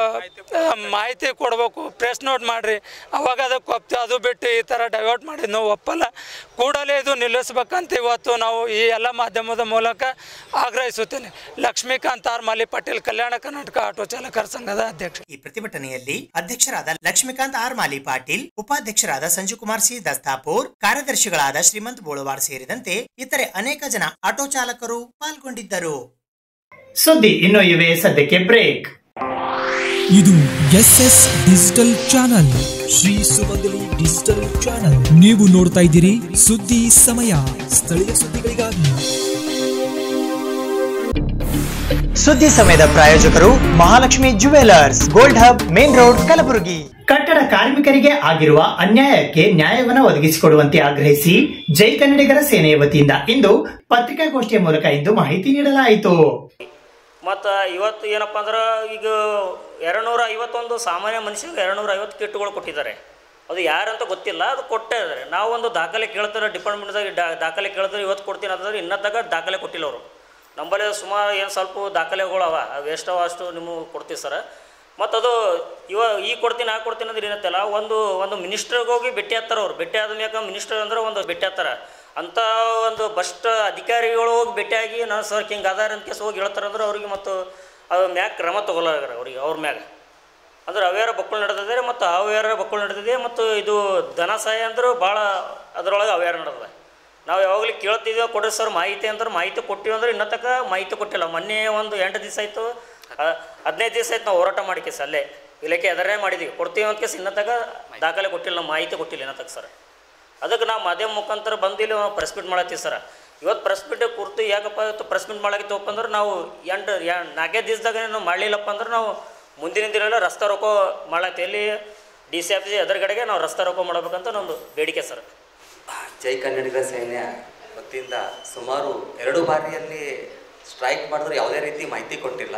Speaker 7: ಆ, ಮಾಹಿತಿ ಕೊಡಬೇಕು ಪ್ರೆಸ್ ನೋಟ್ ಮಾಡಿರಿ ಅವಾಗ ಅದಕ್ಕೆ ಒಪ್ತೀವಿ ಅದು ಬಿಟ್ಟು ಈ ಥರ ಡೈವರ್ಟ್ ಮಾಡಿದ್ದು ನಾವು ಒಪ್ಪಲ್ಲ ಕೂಡಲೇ ಇದು ನಿಲ್ಲಿಸ್ಬೇಕಂತ ಇವತ್ತು ನಾವು ಈ ಎಲ್ಲ ಮಾಧ್ಯಮದ ಮೂಲಕ ಆಗ್ರಹಿಸುತ್ತೇನೆ ಲಕ್ಷ್ಮೀಕಾಂತ್ ಆರ್ ಮಾಲಿ ಪಟೇಲ್ ಕಲ್ಯಾಣ ಕರ್ನಾಟಕ ಆಟೋ ಚಾಲಕರ ಸಂಘದ ಅಧ್ಯಕ್ಷ
Speaker 2: ಈ ಪ್ರತಿಭಟನೆಯಲ್ಲಿ ಅಧ್ಯಕ್ಷರಾದ ಲಕ್ಷ್ಮೀಕಾಂತ್ ಆರ್ ಮಾಲಿ ಪಾಟೀಲ್ ಉಪಾಧ್ಯಕ್ಷರಾದ ಸಂಜುಕುಮಾರ್ ಸಿ ದಸ್ತಾಪುರ್ ಕಾರ್ಯದರ್ಶಿಗಳಾದ ಶ್ರೀಮಂತ್ ಬೋಳವಾರ್ ಸೇರಿದಂತೆ ಇತರೆ ಅನೇಕ ಜನ ಆಟೋ ಚಾಲಕರು ಪಾಲ್ಗೊಂಡಿದ್ದರು ಸುದ್ದಿ ಇನ್ನು ಇವೆ ಸದ್ಯಕ್ಕೆ ಬ್ರೇಕ್
Speaker 1: ಇದು S S digital channel Shri Sumangali digital channel ನೀವು ನೋಡ್ತಾ ಇದ್ದೀರಿ ಸುದ್ದಿ ಸಮಯ ಸ್ಥಳೀಯ ಸುದ್ದಿಗಳಿಗಾಗಿ
Speaker 2: ಸುದ್ದಿ ಸಮಯದ ಪ್ರಾಯೋಜಕರು Mahalakshmi jewellers gold hub main road Kalaburagi ಕಟ್ಟಡ ಕಾರ್ಮಿಕರಿಗೆ ಆಗಿರುವ ಅನ್ಯಾಯಕ್ಕೆ ನ್ಯಾಯವನ್ನು ಒದಗಿಸಿಕೊಡುವಂತೆ ಆಗ್ರಹಿಸಿ ಜೈ ಕನ್ನಡಿಗರ ಸೇನೆಯ ವತಿಯಿಂದ ಇಂದು ಪತ್ರಿಕಾಗೋಷ್ಠಿಯ ಮೂಲಕ ಇಂದು ಮಾಹಿತಿ ನೀಡಲಾಯಿತು
Speaker 8: ಮತ್ತು ಇವತ್ತು ಏನಪ್ಪ ಅಂದ್ರೆ ಈಗ ಎರಡುನೂರ ಐವತ್ತೊಂದು ಸಾಮಾನ್ಯ ಮನುಷ್ಯರಿಗೆ ಎರಡುನೂರ ಐವತ್ತು ಕಿಟ್ಗಳು ಕೊಟ್ಟಿದ್ದಾರೆ ಅದು ಯಾರಂತ ಗೊತ್ತಿಲ್ಲ ಅದು ಕೊಟ್ಟೇ ಇದ್ದಾರೆ ನಾವು ಒಂದು ದಾಖಲೆ ಕೇಳ್ತಾರೆ ಡಿಪಾರ್ಟ್ಮೆಂಟ್ದಾಗ ಡಾ ದಾಖಲೆ ಕೇಳಿದ್ರೆ ಇವತ್ತು ಕೊಡ್ತೀನಿ ಅಂತಂದ್ರೆ ಇನ್ನತ್ತಾಗ ದಾಖಲೆ ಕೊಟ್ಟಿಲ್ಲ ಅವರು ನಮ್ಮಲ್ಲಿ ಸುಮಾರು ಏನು ಸ್ವಲ್ಪ ದಾಖಲೆಗಳು ಅವ ಅವು ಎಷ್ಟವ ಅಷ್ಟು ನಿಮಗೆ ಕೊಡ್ತೀವಿ ಸರ್ ಮತ್ತು ಅದು ಇವ ಈ ಕೊಡ್ತೀನಿ ಆ ಕೊಡ್ತೀನಿ ಅಂದ್ರೆ ಏನಂತಲ್ಲ ಒಂದು ಒಂದು ಮಿನಿಸ್ಟ್ರಿಗೆ ಹೋಗಿ ಭೇಟಿ ಆಗ್ತಾರೆ ಅವ್ರು ಭೇಟಿ ಆದ ಮ್ಯಾಕ ಮಿನಿಸ್ಟರ್ ಅಂದ್ರೆ ಒಂದು ಭೇಟಿ ಆಗ್ತಾರೆ ಅಂಥ ಒಂದು ಭ್ರಷ್ಟ ಅಧಿಕಾರಿಗಳು ಹೋಗಿ ಭೇಟಿಯಾಗಿ ನಾನು ಸರ್ ಹಿಂಗೆ ಅದಾರ ಅಂತ ಕೇಸ್ ಹೋಗಿ ಹೇಳ್ತಾರೆ ಅಂದ್ರೆ ಅವ್ರಿಗೆ ಮತ್ತು ಅದು ಮ್ಯಾಗ ಕ್ರಮ ತಗೊಳ್ಳಾರ ಅವ್ರಿಗೆ ಅವ್ರ ಮ್ಯಾಗ ಅಂದ್ರೆ ಅವ್ಯಾರ ಬಕ್ಕಳು ನಡೆದಿದೆ ಮತ್ತು ಅವ್ಯಾರ ಬಕ್ಕಳು ನಡೆದಿದೆ ಮತ್ತು ಇದು ಧನ ಸಹಾಯ ಅಂದ್ರೆ ಭಾಳ ಅದರೊಳಗೆ ಅವ್ಯಾರ ನಡೆದಿದೆ ನಾವು ಯಾವಾಗಲೂ ಕೇಳ್ತಿದ್ದೀವಿ ಕೊಡ್ರಿ ಸರ್ ಮಾಹಿತಿ ಅಂದ್ರೆ ಮಾಹಿತಿ ಕೊಟ್ಟಿವಿ ಅಂದ್ರೆ ಇನ್ನೂ ತನಕ ಮಾಹಿತಿ ಕೊಟ್ಟಿಲ್ಲ ಮೊನ್ನೆ ಒಂದು ಎಂಟು ದಿವಸ ಆಯಿತು ಹದಿನೈದು ದಿವಸ ಆಯ್ತು ನಾವು ಹೋರಾಟ ಮಾಡಿ ಕೇಸ್ ಅಲ್ಲೇ ಇಲಾಖೆ ಅದರೇ ಮಾಡಿದ್ದೀವಿ ಕೊಡ್ತೀವಿ ಅಂತ ಕೇಸ್ ಇನ್ನೂ ತನಕ ದಾಖಲೆ ಕೊಟ್ಟಿಲ್ಲ ನಾವು ಮಾಹಿತಿ ಕೊಟ್ಟಿಲ್ಲ ಇನ್ನೂ ತನಕ ಸರ್ ಅದಕ್ಕೆ ನಾವು ಮಾಧ್ಯಮ ಮುಖಾಂತರ ಬಂದಿಲ್ಲ ಪ್ರೆಸ್ ಮೀಟ್ ಮಾಡತ್ತೀವಿ ಸರ್ ಇವತ್ತು ಪ್ರೆಸ್ ಮೀಟ್ ಕುರ್ತು ಯಾಕಪ್ಪ ಇವತ್ತು ಪ್ರೆಸ್ ಮೀಟ್ ಮಾಡಾಕಿತ್ತಪ್ಪ ಅಂದ್ರೆ ನಾವು ಎಂಟು ಯಾ ನಾಲ್ಕೈದು ದಿವಸದಾಗ ನಾವು ಮಾಡಲಿಲ್ಲಪ್ಪ ಅಂದ್ರೆ ನಾವು ಮುಂದಿನ ದಿನ ರಸ್ತೆ ರೋಕೋ ಮಾಡತ್ತಿ ಎಲ್ಲಿ ಡಿ ಸಿ ಆಫೀಸ್ ಎದುರುಗಡೆಗೆ ನಾವು ರಸ್ತೆ ರೋಕೋ ಮಾಡಬೇಕಂತ ನಮ್ಮದು ಬೇಡಿಕೆ ಸರ್
Speaker 9: ಜೈ ಕನ್ನಡಿಗರ ಸೇನೆಯ ವತಿಯಿಂದ ಸುಮಾರು ಎರಡು ಬಾರಿಯಲ್ಲಿ ಸ್ಟ್ರೈಕ್ ಮಾಡಿದ್ರೆ ಯಾವುದೇ ರೀತಿ ಮಾಹಿತಿ ಕೊಟ್ಟಿಲ್ಲ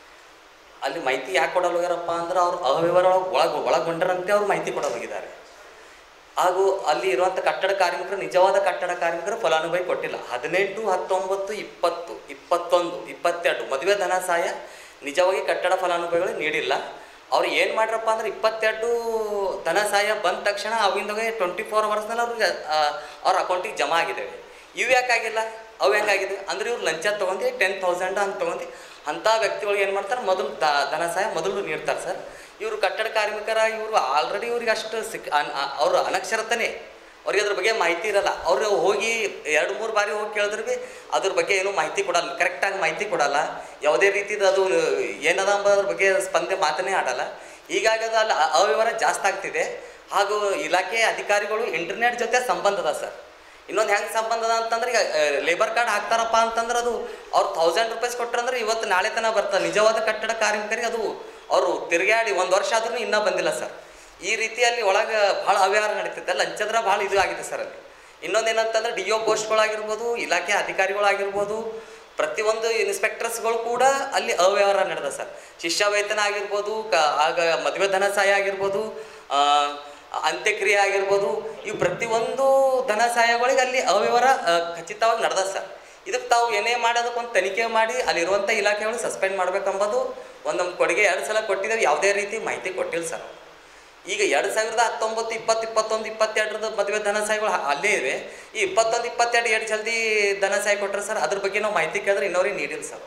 Speaker 9: ಅಲ್ಲಿ ಮಾಹಿತಿ ಯಾಕೆ ಕೊಡಲು ಹೋಗ್ಯಾರಪ್ಪ ಅಂದ್ರೆ ಅವ್ರು ಅವ್ಯವಹಾರ ಒಳಗೆ ಒಳಗೊಂಡರಂತೆ ಅವ್ರು ಮಾಹಿತಿ ಕೊಡಲು ಹೋಗಿದ್ದಾರೆ ಹಾಗೂ ಅಲ್ಲಿ ಇರುವಂಥ ಕಟ್ಟಡ ಕಾರ್ಮಿಕರು ನಿಜವಾದ ಕಟ್ಟಡ ಕಾರ್ಮಿಕರು ಫಲಾನುಭವಿ ಕೊಟ್ಟಿಲ್ಲ ಹದಿನೆಂಟು ಹತ್ತೊಂಬತ್ತು ಇಪ್ಪತ್ತು ಇಪ್ಪತ್ತೊಂದು ಇಪ್ಪತ್ತೆರಡು ಮದುವೆ ಧನ ಸಹಾಯ ನಿಜವಾಗಿ ಕಟ್ಟಡ ಫಲಾನುಭವಿಗಳು ನೀಡಿಲ್ಲ ಅವ್ರು ಏನು ಮಾಡ್ರಪ್ಪ ಅಂದ್ರೆ ಇಪ್ಪತ್ತೆರಡು ಧನ ಸಹಾಯ ಬಂದ ತಕ್ಷಣ ಅವಿಂದಾಗೆ ಟ್ವೆಂಟಿ ಫೋರ್ ಅವರ್ಸ್ನಲ್ಲಿ ಅವ್ರಿಗೆ ಆ, ಅವ್ರ ಅಕೌಂಟಿಗೆ ಜಮಾ ಆಗಿದ್ದಾವೆ ಇವು ಯಾಕಾಗಿಲ್ಲ ಅವು ಹೆಂಗಾಗಿದೆ ಅಂದ್ರೆ ಇವ್ರು ಲಂಚ ತೊಗೊಂಡು ಟೆನ್ ತೌಸಂಡ್ ಅಂತ ತೊಗೊಂಡು ಅಂಥ ವ್ಯಕ್ತಿಗಳು ಏನು ಮಾಡ್ತಾರೆ ಮೊದಲು ದ ಧನ ಸಹಾಯ ಮೊದಲು ನೀಡ್ತಾರೆ ಸರ್ ಇವರು ಕಟ್ಟಡ ಕಾರ್ಮಿಕರ ಇವರು ಆಲ್ರೆಡಿ ಇವ್ರಿಗೆ ಅಷ್ಟು ಸಿಕ್ ಅನ್- ಅ- ಅವರು ಅನಕ್ಷರತನೇ ಅವ್ರಿಗೆ ಅದ್ರ ಬಗ್ಗೆ ಮಾಹಿತಿ ಇರಲ್ಲ ಅವರು ಹೋಗಿ ಎರಡು ಮೂರು ಬಾರಿ ಹೋಗಿ ಕೇಳಿದ್ರೆ ಭೀ ಅದ್ರ ಬಗ್ಗೆ ಏನೂ ಮಾಹಿತಿ ಕೊಡಲ್ಲ ಕರೆಕ್ಟಾಗಿ ಮಾಹಿತಿ ಕೊಡಲ್ಲ ಯಾವುದೇ ರೀತಿದು ಅದು ಏನದ ಅಂಬೋದ್ರ ಬಗ್ಗೆ ಸ್ಪಂದೆ ಮಾತನೇ ಆಡಲ್ಲ ಹೀಗಾಗಿ ಅದು ಅಲ್ಲಿ ಅ- ಅವ್ಯವಹಾರ ಜಾಸ್ತಿ ಆಗ್ತಿದೆ ಹಾಗೂ ಇಲಾಖೆ ಅಧಿಕಾರಿಗಳು ಇಂಟರ್ನೆಟ್ ಜೊತೆ ಸಂಬಂಧ ಅದ ಸರ್ ಇನ್ನೊಂದು ಹೆಂಗೆ ಸಂಬಂಧ ಅದ ಅಂತಂದ್ರೆ ಈಗ ಲೇಬರ್ ಕಾರ್ಡ್ ಹಾಕ್ತಾರಪ್ಪ ಅಂತಂದ್ರೆ ಅದು ಅವ್ರು ತೌಸಂಡ್ ರುಪೀಸ್ ಕೊಟ್ರಂದ್ರೆ ಇವತ್ತು ನಾಳೆ ತನಕ ಬರ್ತಾರೆ ನಿಜವಾದ ಕಟ್ಟಡ ಕಾರ್ಮಿಕರಿಗೆ ಅದು ಅವರು ತಿರುಗಾಡಿ ಒಂದು ವರ್ಷ ಆದ್ರೂ ಇನ್ನೂ ಬಂದಿಲ್ಲ ಸರ್ ಈ ರೀತಿಯಲ್ಲಿ ಒಳಗೆ ಭಾಳ ಅವ್ಯವಹಾರ ನಡೀತೈತೆ ಲಂಚದ್ರ ಭಾಳ ಇದು ಆಗಿದೆ ಸರ್ ಅಲ್ಲಿ ಇನ್ನೊಂದು ಏನಂತಂದ್ರೆ ಡಿ ಒ ಪೋಸ್ಟ್ಗಳಾಗಿರ್ಬೋದು ಇಲಾಖೆ ಅಧಿಕಾರಿಗಳಾಗಿರ್ಬೋದು ಪ್ರತಿಯೊಂದು ಇನ್ಸ್ಪೆಕ್ಟರ್ಸ್ಗಳು ಕೂಡ ಅಲ್ಲಿ ಅವ್ಯವಹಾರ ನಡೆದ ಸರ್ ಶಿಷ್ಯ ವೇತನ ಆಗಿರ್ಬೋದು ಕ ಆಗ ಮದುವೆ ಧನ ಸಹಾಯ ಆಗಿರ್ಬೋದು ಆ, ಅಂತ್ಯಕ್ರಿಯೆ ಆಗಿರ್ಬೋದು ಇವು ಪ್ರತಿಯೊಂದು ಧನ ಸಹಾಯಗಳಿಗೆ ಅಲ್ಲಿ ಅವ್ಯವಹಾರ ಆ, ಖಚಿತವಾಗಿ ನಡೆದ ಸರ್ ಇದಕ್ಕೆ ತಾವು ಏನೇ ಮಾಡೋದಕ್ಕೆ ಒಂದು ತನಿಖೆ ಮಾಡಿ ಅಲ್ಲಿರುವಂಥ ಇಲಾಖೆಗಳು ಸಸ್ಪೆಂಡ್ ಮಾಡ್ಬೇಕಂಬೋದು ಒಂದು ನಮ್ಮ ಕೊಡುಗೆ ಎರಡು ಸಲ ಕೊಟ್ಟಿದ್ದೇವೆ ಯಾವುದೇ ರೀತಿ ಮಾಹಿತಿ ಕೊಟ್ಟಿಲ್ಲ ಸರ್ ಈಗ ಎರಡು ಸಾವಿರದ ಹತ್ತೊಂಬತ್ತು ಇಪ್ಪತ್ತು ಇಪ್ಪತ್ತೊಂದು ಇಪ್ಪತ್ತೆರಡರದ ಮದುವೆ ಧನ ಸಹಾಯಗಳು ಹ- ಅಲ್ಲೇ ಇವೆ ಈ ಇಪ್ಪತ್ತೊಂದು ಇಪ್ಪತ್ತೆರಡು ಎಷ್ಟು ಜಲ್ದಿ ಧನ ಸಹಾಯ ಕೊಟ್ಟರೆ ಸರ್ ಅದ್ರ ಬಗ್ಗೆ ನಾವು ಮಾಹಿತಿ ಕೇಳಿದ್ರೆ ಇನ್ನೋರಿಗೆ ನೀಡಿಲ್ಲ ಸರ್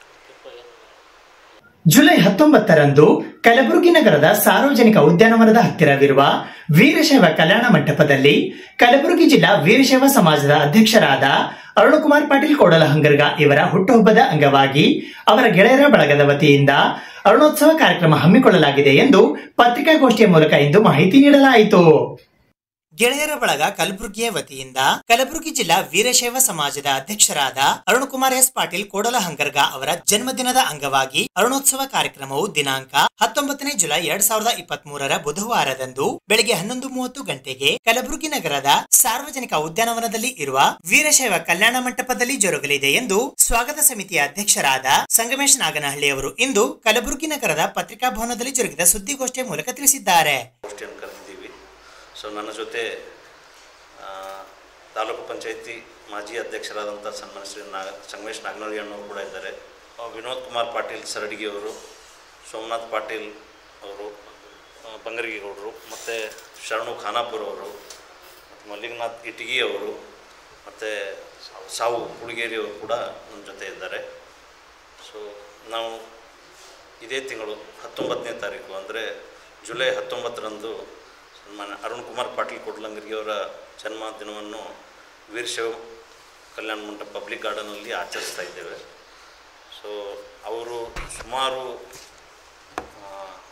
Speaker 2: ಜುಲೈ ಹತ್ತೊಂಬತ್ತರಂದು ಕಲಬುರಗಿ ನಗರದ ಸಾರ್ವಜನಿಕ ಉದ್ಯಾನವನದ ಹತ್ತಿರವಿರುವ ವೀರಶೈವ ಕಲ್ಯಾಣ ಮಂಟಪದಲ್ಲಿ ಕಲಬುರಗಿ ಜಿಲ್ಲಾ ವೀರಶೈವ ಸಮಾಜದ ಅಧ್ಯಕ್ಷರಾದ ಅರುಣಕುಮಾರ್ ಪಾಟೀಲ್ ಕೋಡಲಹಂಗರ್ಗ ಇವರ ಹುಟ್ಟುಹಬ್ಬದ ಅಂಗವಾಗಿ ಅವರ ಗೆಳೆಯರ ಬಳಗದ ವತಿಯಿಂದ ಅರುಣೋತ್ಸವ ಕಾರ್ಯಕ್ರಮ ಹಮ್ಮಿಕೊಳ್ಳಲಾಗಿದೆ ಎಂದು ಪತ್ರಿಕಾಗೋಷ್ಠಿಯ ಮೂಲಕ ಇಂದು ಮಾಹಿತಿ ನೀಡಲಾಯಿತು ಗೆಳೆಯರ ಬಳಗ ಕಲಬುರಗಿಯ ವತಿಯಿಂದ ಕಲಬುರಗಿ ಜಿಲ್ಲಾ ವೀರಶೈವ ಸಮಾಜದ ಅಧ್ಯಕ್ಷರಾದ ಅರುಣಕುಮಾರ್ ಎಸ್ ಪಾಟೀಲ್ ಕೋಡಲಹಂಗರ್ಗ ಅವರ ಜನ್ಮದಿನದ ಅಂಗವಾಗಿ ಅರುಣೋತ್ಸವ ಕಾರ್ಯಕ್ರಮವು ದಿನಾಂಕ ಹತ್ತೊಂಬತ್ತನೇ ಜುಲೈ ಎರಡ್ ಸಾವಿರದ ಇಪ್ಪತ್ತ್ ಮೂರರ ಬುಧವಾರದಂದು ಬೆಳಗ್ಗೆ ಹನ್ನೊಂದು ಮೂವತ್ತು ಗಂಟೆಗೆ ಕಲಬುರಗಿ ನಗರದ ಸಾರ್ವಜನಿಕ ಉದ್ಯಾನವನದಲ್ಲಿ ಇರುವ ವೀರಶೈವ ಕಲ್ಯಾಣ ಮಂಟಪದಲ್ಲಿ ಜರುಗಲಿದೆ ಎಂದು ಸ್ವಾಗತ ಸಮಿತಿಯ ಅಧ್ಯಕ್ಷರಾದ ಸಂಗಮೇಶ್ ನಾಗನಹಳ್ಳಿ ಅವರು ಇಂದು ಕಲಬುರಗಿ ನಗರದ ಪತ್ರಿಕಾ ಭವನದಲ್ಲಿ ಜರುಗಿದ ಸುದ್ದಿಗೋಷ್ಠಿಯ ಮೂಲಕ ತಿಳಿಸಿದ್ದಾರೆ
Speaker 10: ಗೋಷ್ಠಿಯನ್ನು ಕರೆದಿದ್ದೀವಿ ಸೊ ನನ್ನ ಜೊತೆ ಆ, ತಾಲೂಕು ಪಂಚಾಯತಿ ಮಾಜಿ ಅಧ್ಯಕ್ಷರಾದಂಥ ಸನ್ಮಾನ ಶ್ರೀ ನಾಗ ಸಂಗಮೇಶ್ ನಾಗನಹಳ್ಳಿ ಅಣ್ಣವರು ಕೂಡ ಇದ್ದಾರೆ ಆ, ವಿನೋದ್ ಕುಮಾರ್ ಪಾಟೀಲ್ ಸರಡಿಗೆ ಅವರು ಸೋಮನಾಥ್ ಪಾಟೀಲ್ ಅವರು ಆ, ಬಂಗರಿಗೌಡರು ಮತ್ತು ಶರಣು ಖಾನಾಪುರ್ ಅವರು ಮತ್ತು ಮಲ್ಲಿಕನಾಥ್ ಇಟಗಿ ಅವರು ಮತ್ತು ಸಾವು ಹುಡುಗೇರಿ ಅವರು ಕೂಡ ನನ್ನ ಜೊತೆ ಇದ್ದಾರೆ ಸೊ ನಾವು ಇದೇ ತಿಂಗಳು ಹತ್ತೊಂಬತ್ತನೇ ತಾರೀಕು ಅಂದರೆ ಜುಲೈ ಹತ್ತೊಂಬತ್ತರಂದು ಸನ್ಮಾನ್ಯ ಅರುಣ್ ಕುಮಾರ್ ಪಾಟೀಲ್ ಕೊಡ್ಲಂಗರಿಯವರ ಜನ್ಮದಿನವನ್ನು ವೀರಶೈವ ಕಲ್ಯಾಣ ಮಂಟಪ ಪಬ್ಲಿಕ್ ಗಾರ್ಡನಲ್ಲಿ ಆಚರಿಸ್ತಾ ಇದ್ದೇವೆ ಸೊ ಅವರು ಸುಮಾರು ಆ,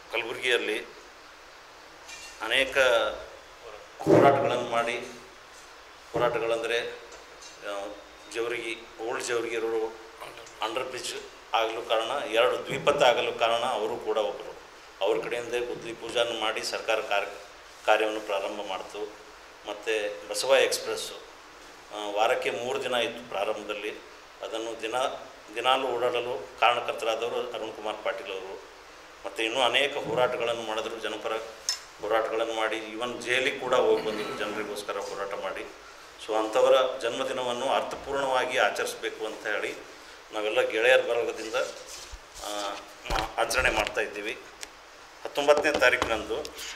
Speaker 10: ಕಲಬುರಗಿಯಲ್ಲಿ ಅನೇಕ ಹೋರಾಟಗಳನ್ನು ಮಾಡಿ ಹೋರಾಟಗಳಂದರೆ ಆ, Jewargi old Jewargi road under bridge ಆಗಲು ಕಾರಣ ಎರಡು ದ್ವಿಪಥ ಆಗಲು ಕಾರಣ ಅವರು ಕೂಡ ಒಬ್ಬರು ಅವ್ರ ಕಡೆಯಿಂದ ಗುದ್ಲಿ ಪೂಜಾನ ಮಾಡಿ ಸರ್ಕಾರ ಕಾರ್ಯ ಕಾರ್ಯವನ್ನು ಪ್ರಾರಂಭ ಮಾಡ್ತು ಮತ್ತು ಬಸವ ಎಕ್ಸ್ಪ್ರೆಸ್ಸು ಆ, ವಾರಕ್ಕೆ ಮೂರು ದಿನ ಇತ್ತು ಪ್ರಾರಂಭದಲ್ಲಿ ಅದನ್ನು ದಿನ ದಿನಾಲೂ ಓಡಾಡಲು ಕಾರಣಕರ್ತರಾದವರು ಅರುಣ್ ಕುಮಾರ್ ಪಾಟೀಲ್ ಅವರು ಮತ್ತು ಇನ್ನೂ ಅನೇಕ ಹೋರಾಟಗಳನ್ನು ಮಾಡಿದ್ರು ಜನಪರ ಹೋರಾಟಗಳನ್ನು ಮಾಡಿ ಈವನ್ ಜೈಲಿಗೆ ಕೂಡ ಹೋಗಿ ಬಂದಿದ್ರು ಜನರಿಗೋಸ್ಕರ ಹೋರಾಟ ಮಾಡಿ ಸೊ ಅಂಥವರ ಜನ್ಮದಿನವನ್ನು ಅರ್ಥಪೂರ್ಣವಾಗಿ ಆಚರಿಸಬೇಕು ಅಂತ ಹೇಳಿ ನಾವೆಲ್ಲ ಗೆಳೆಯರ ಬಳಗದಿಂದ ಆ, ಮಾ- ಆಚರಣೆ ಮಾಡ್ತಾ ಇದ್ದೀವಿ ಹತ್ತೊಂಬತ್ತನೇ ತಾರೀಕಿನಂದು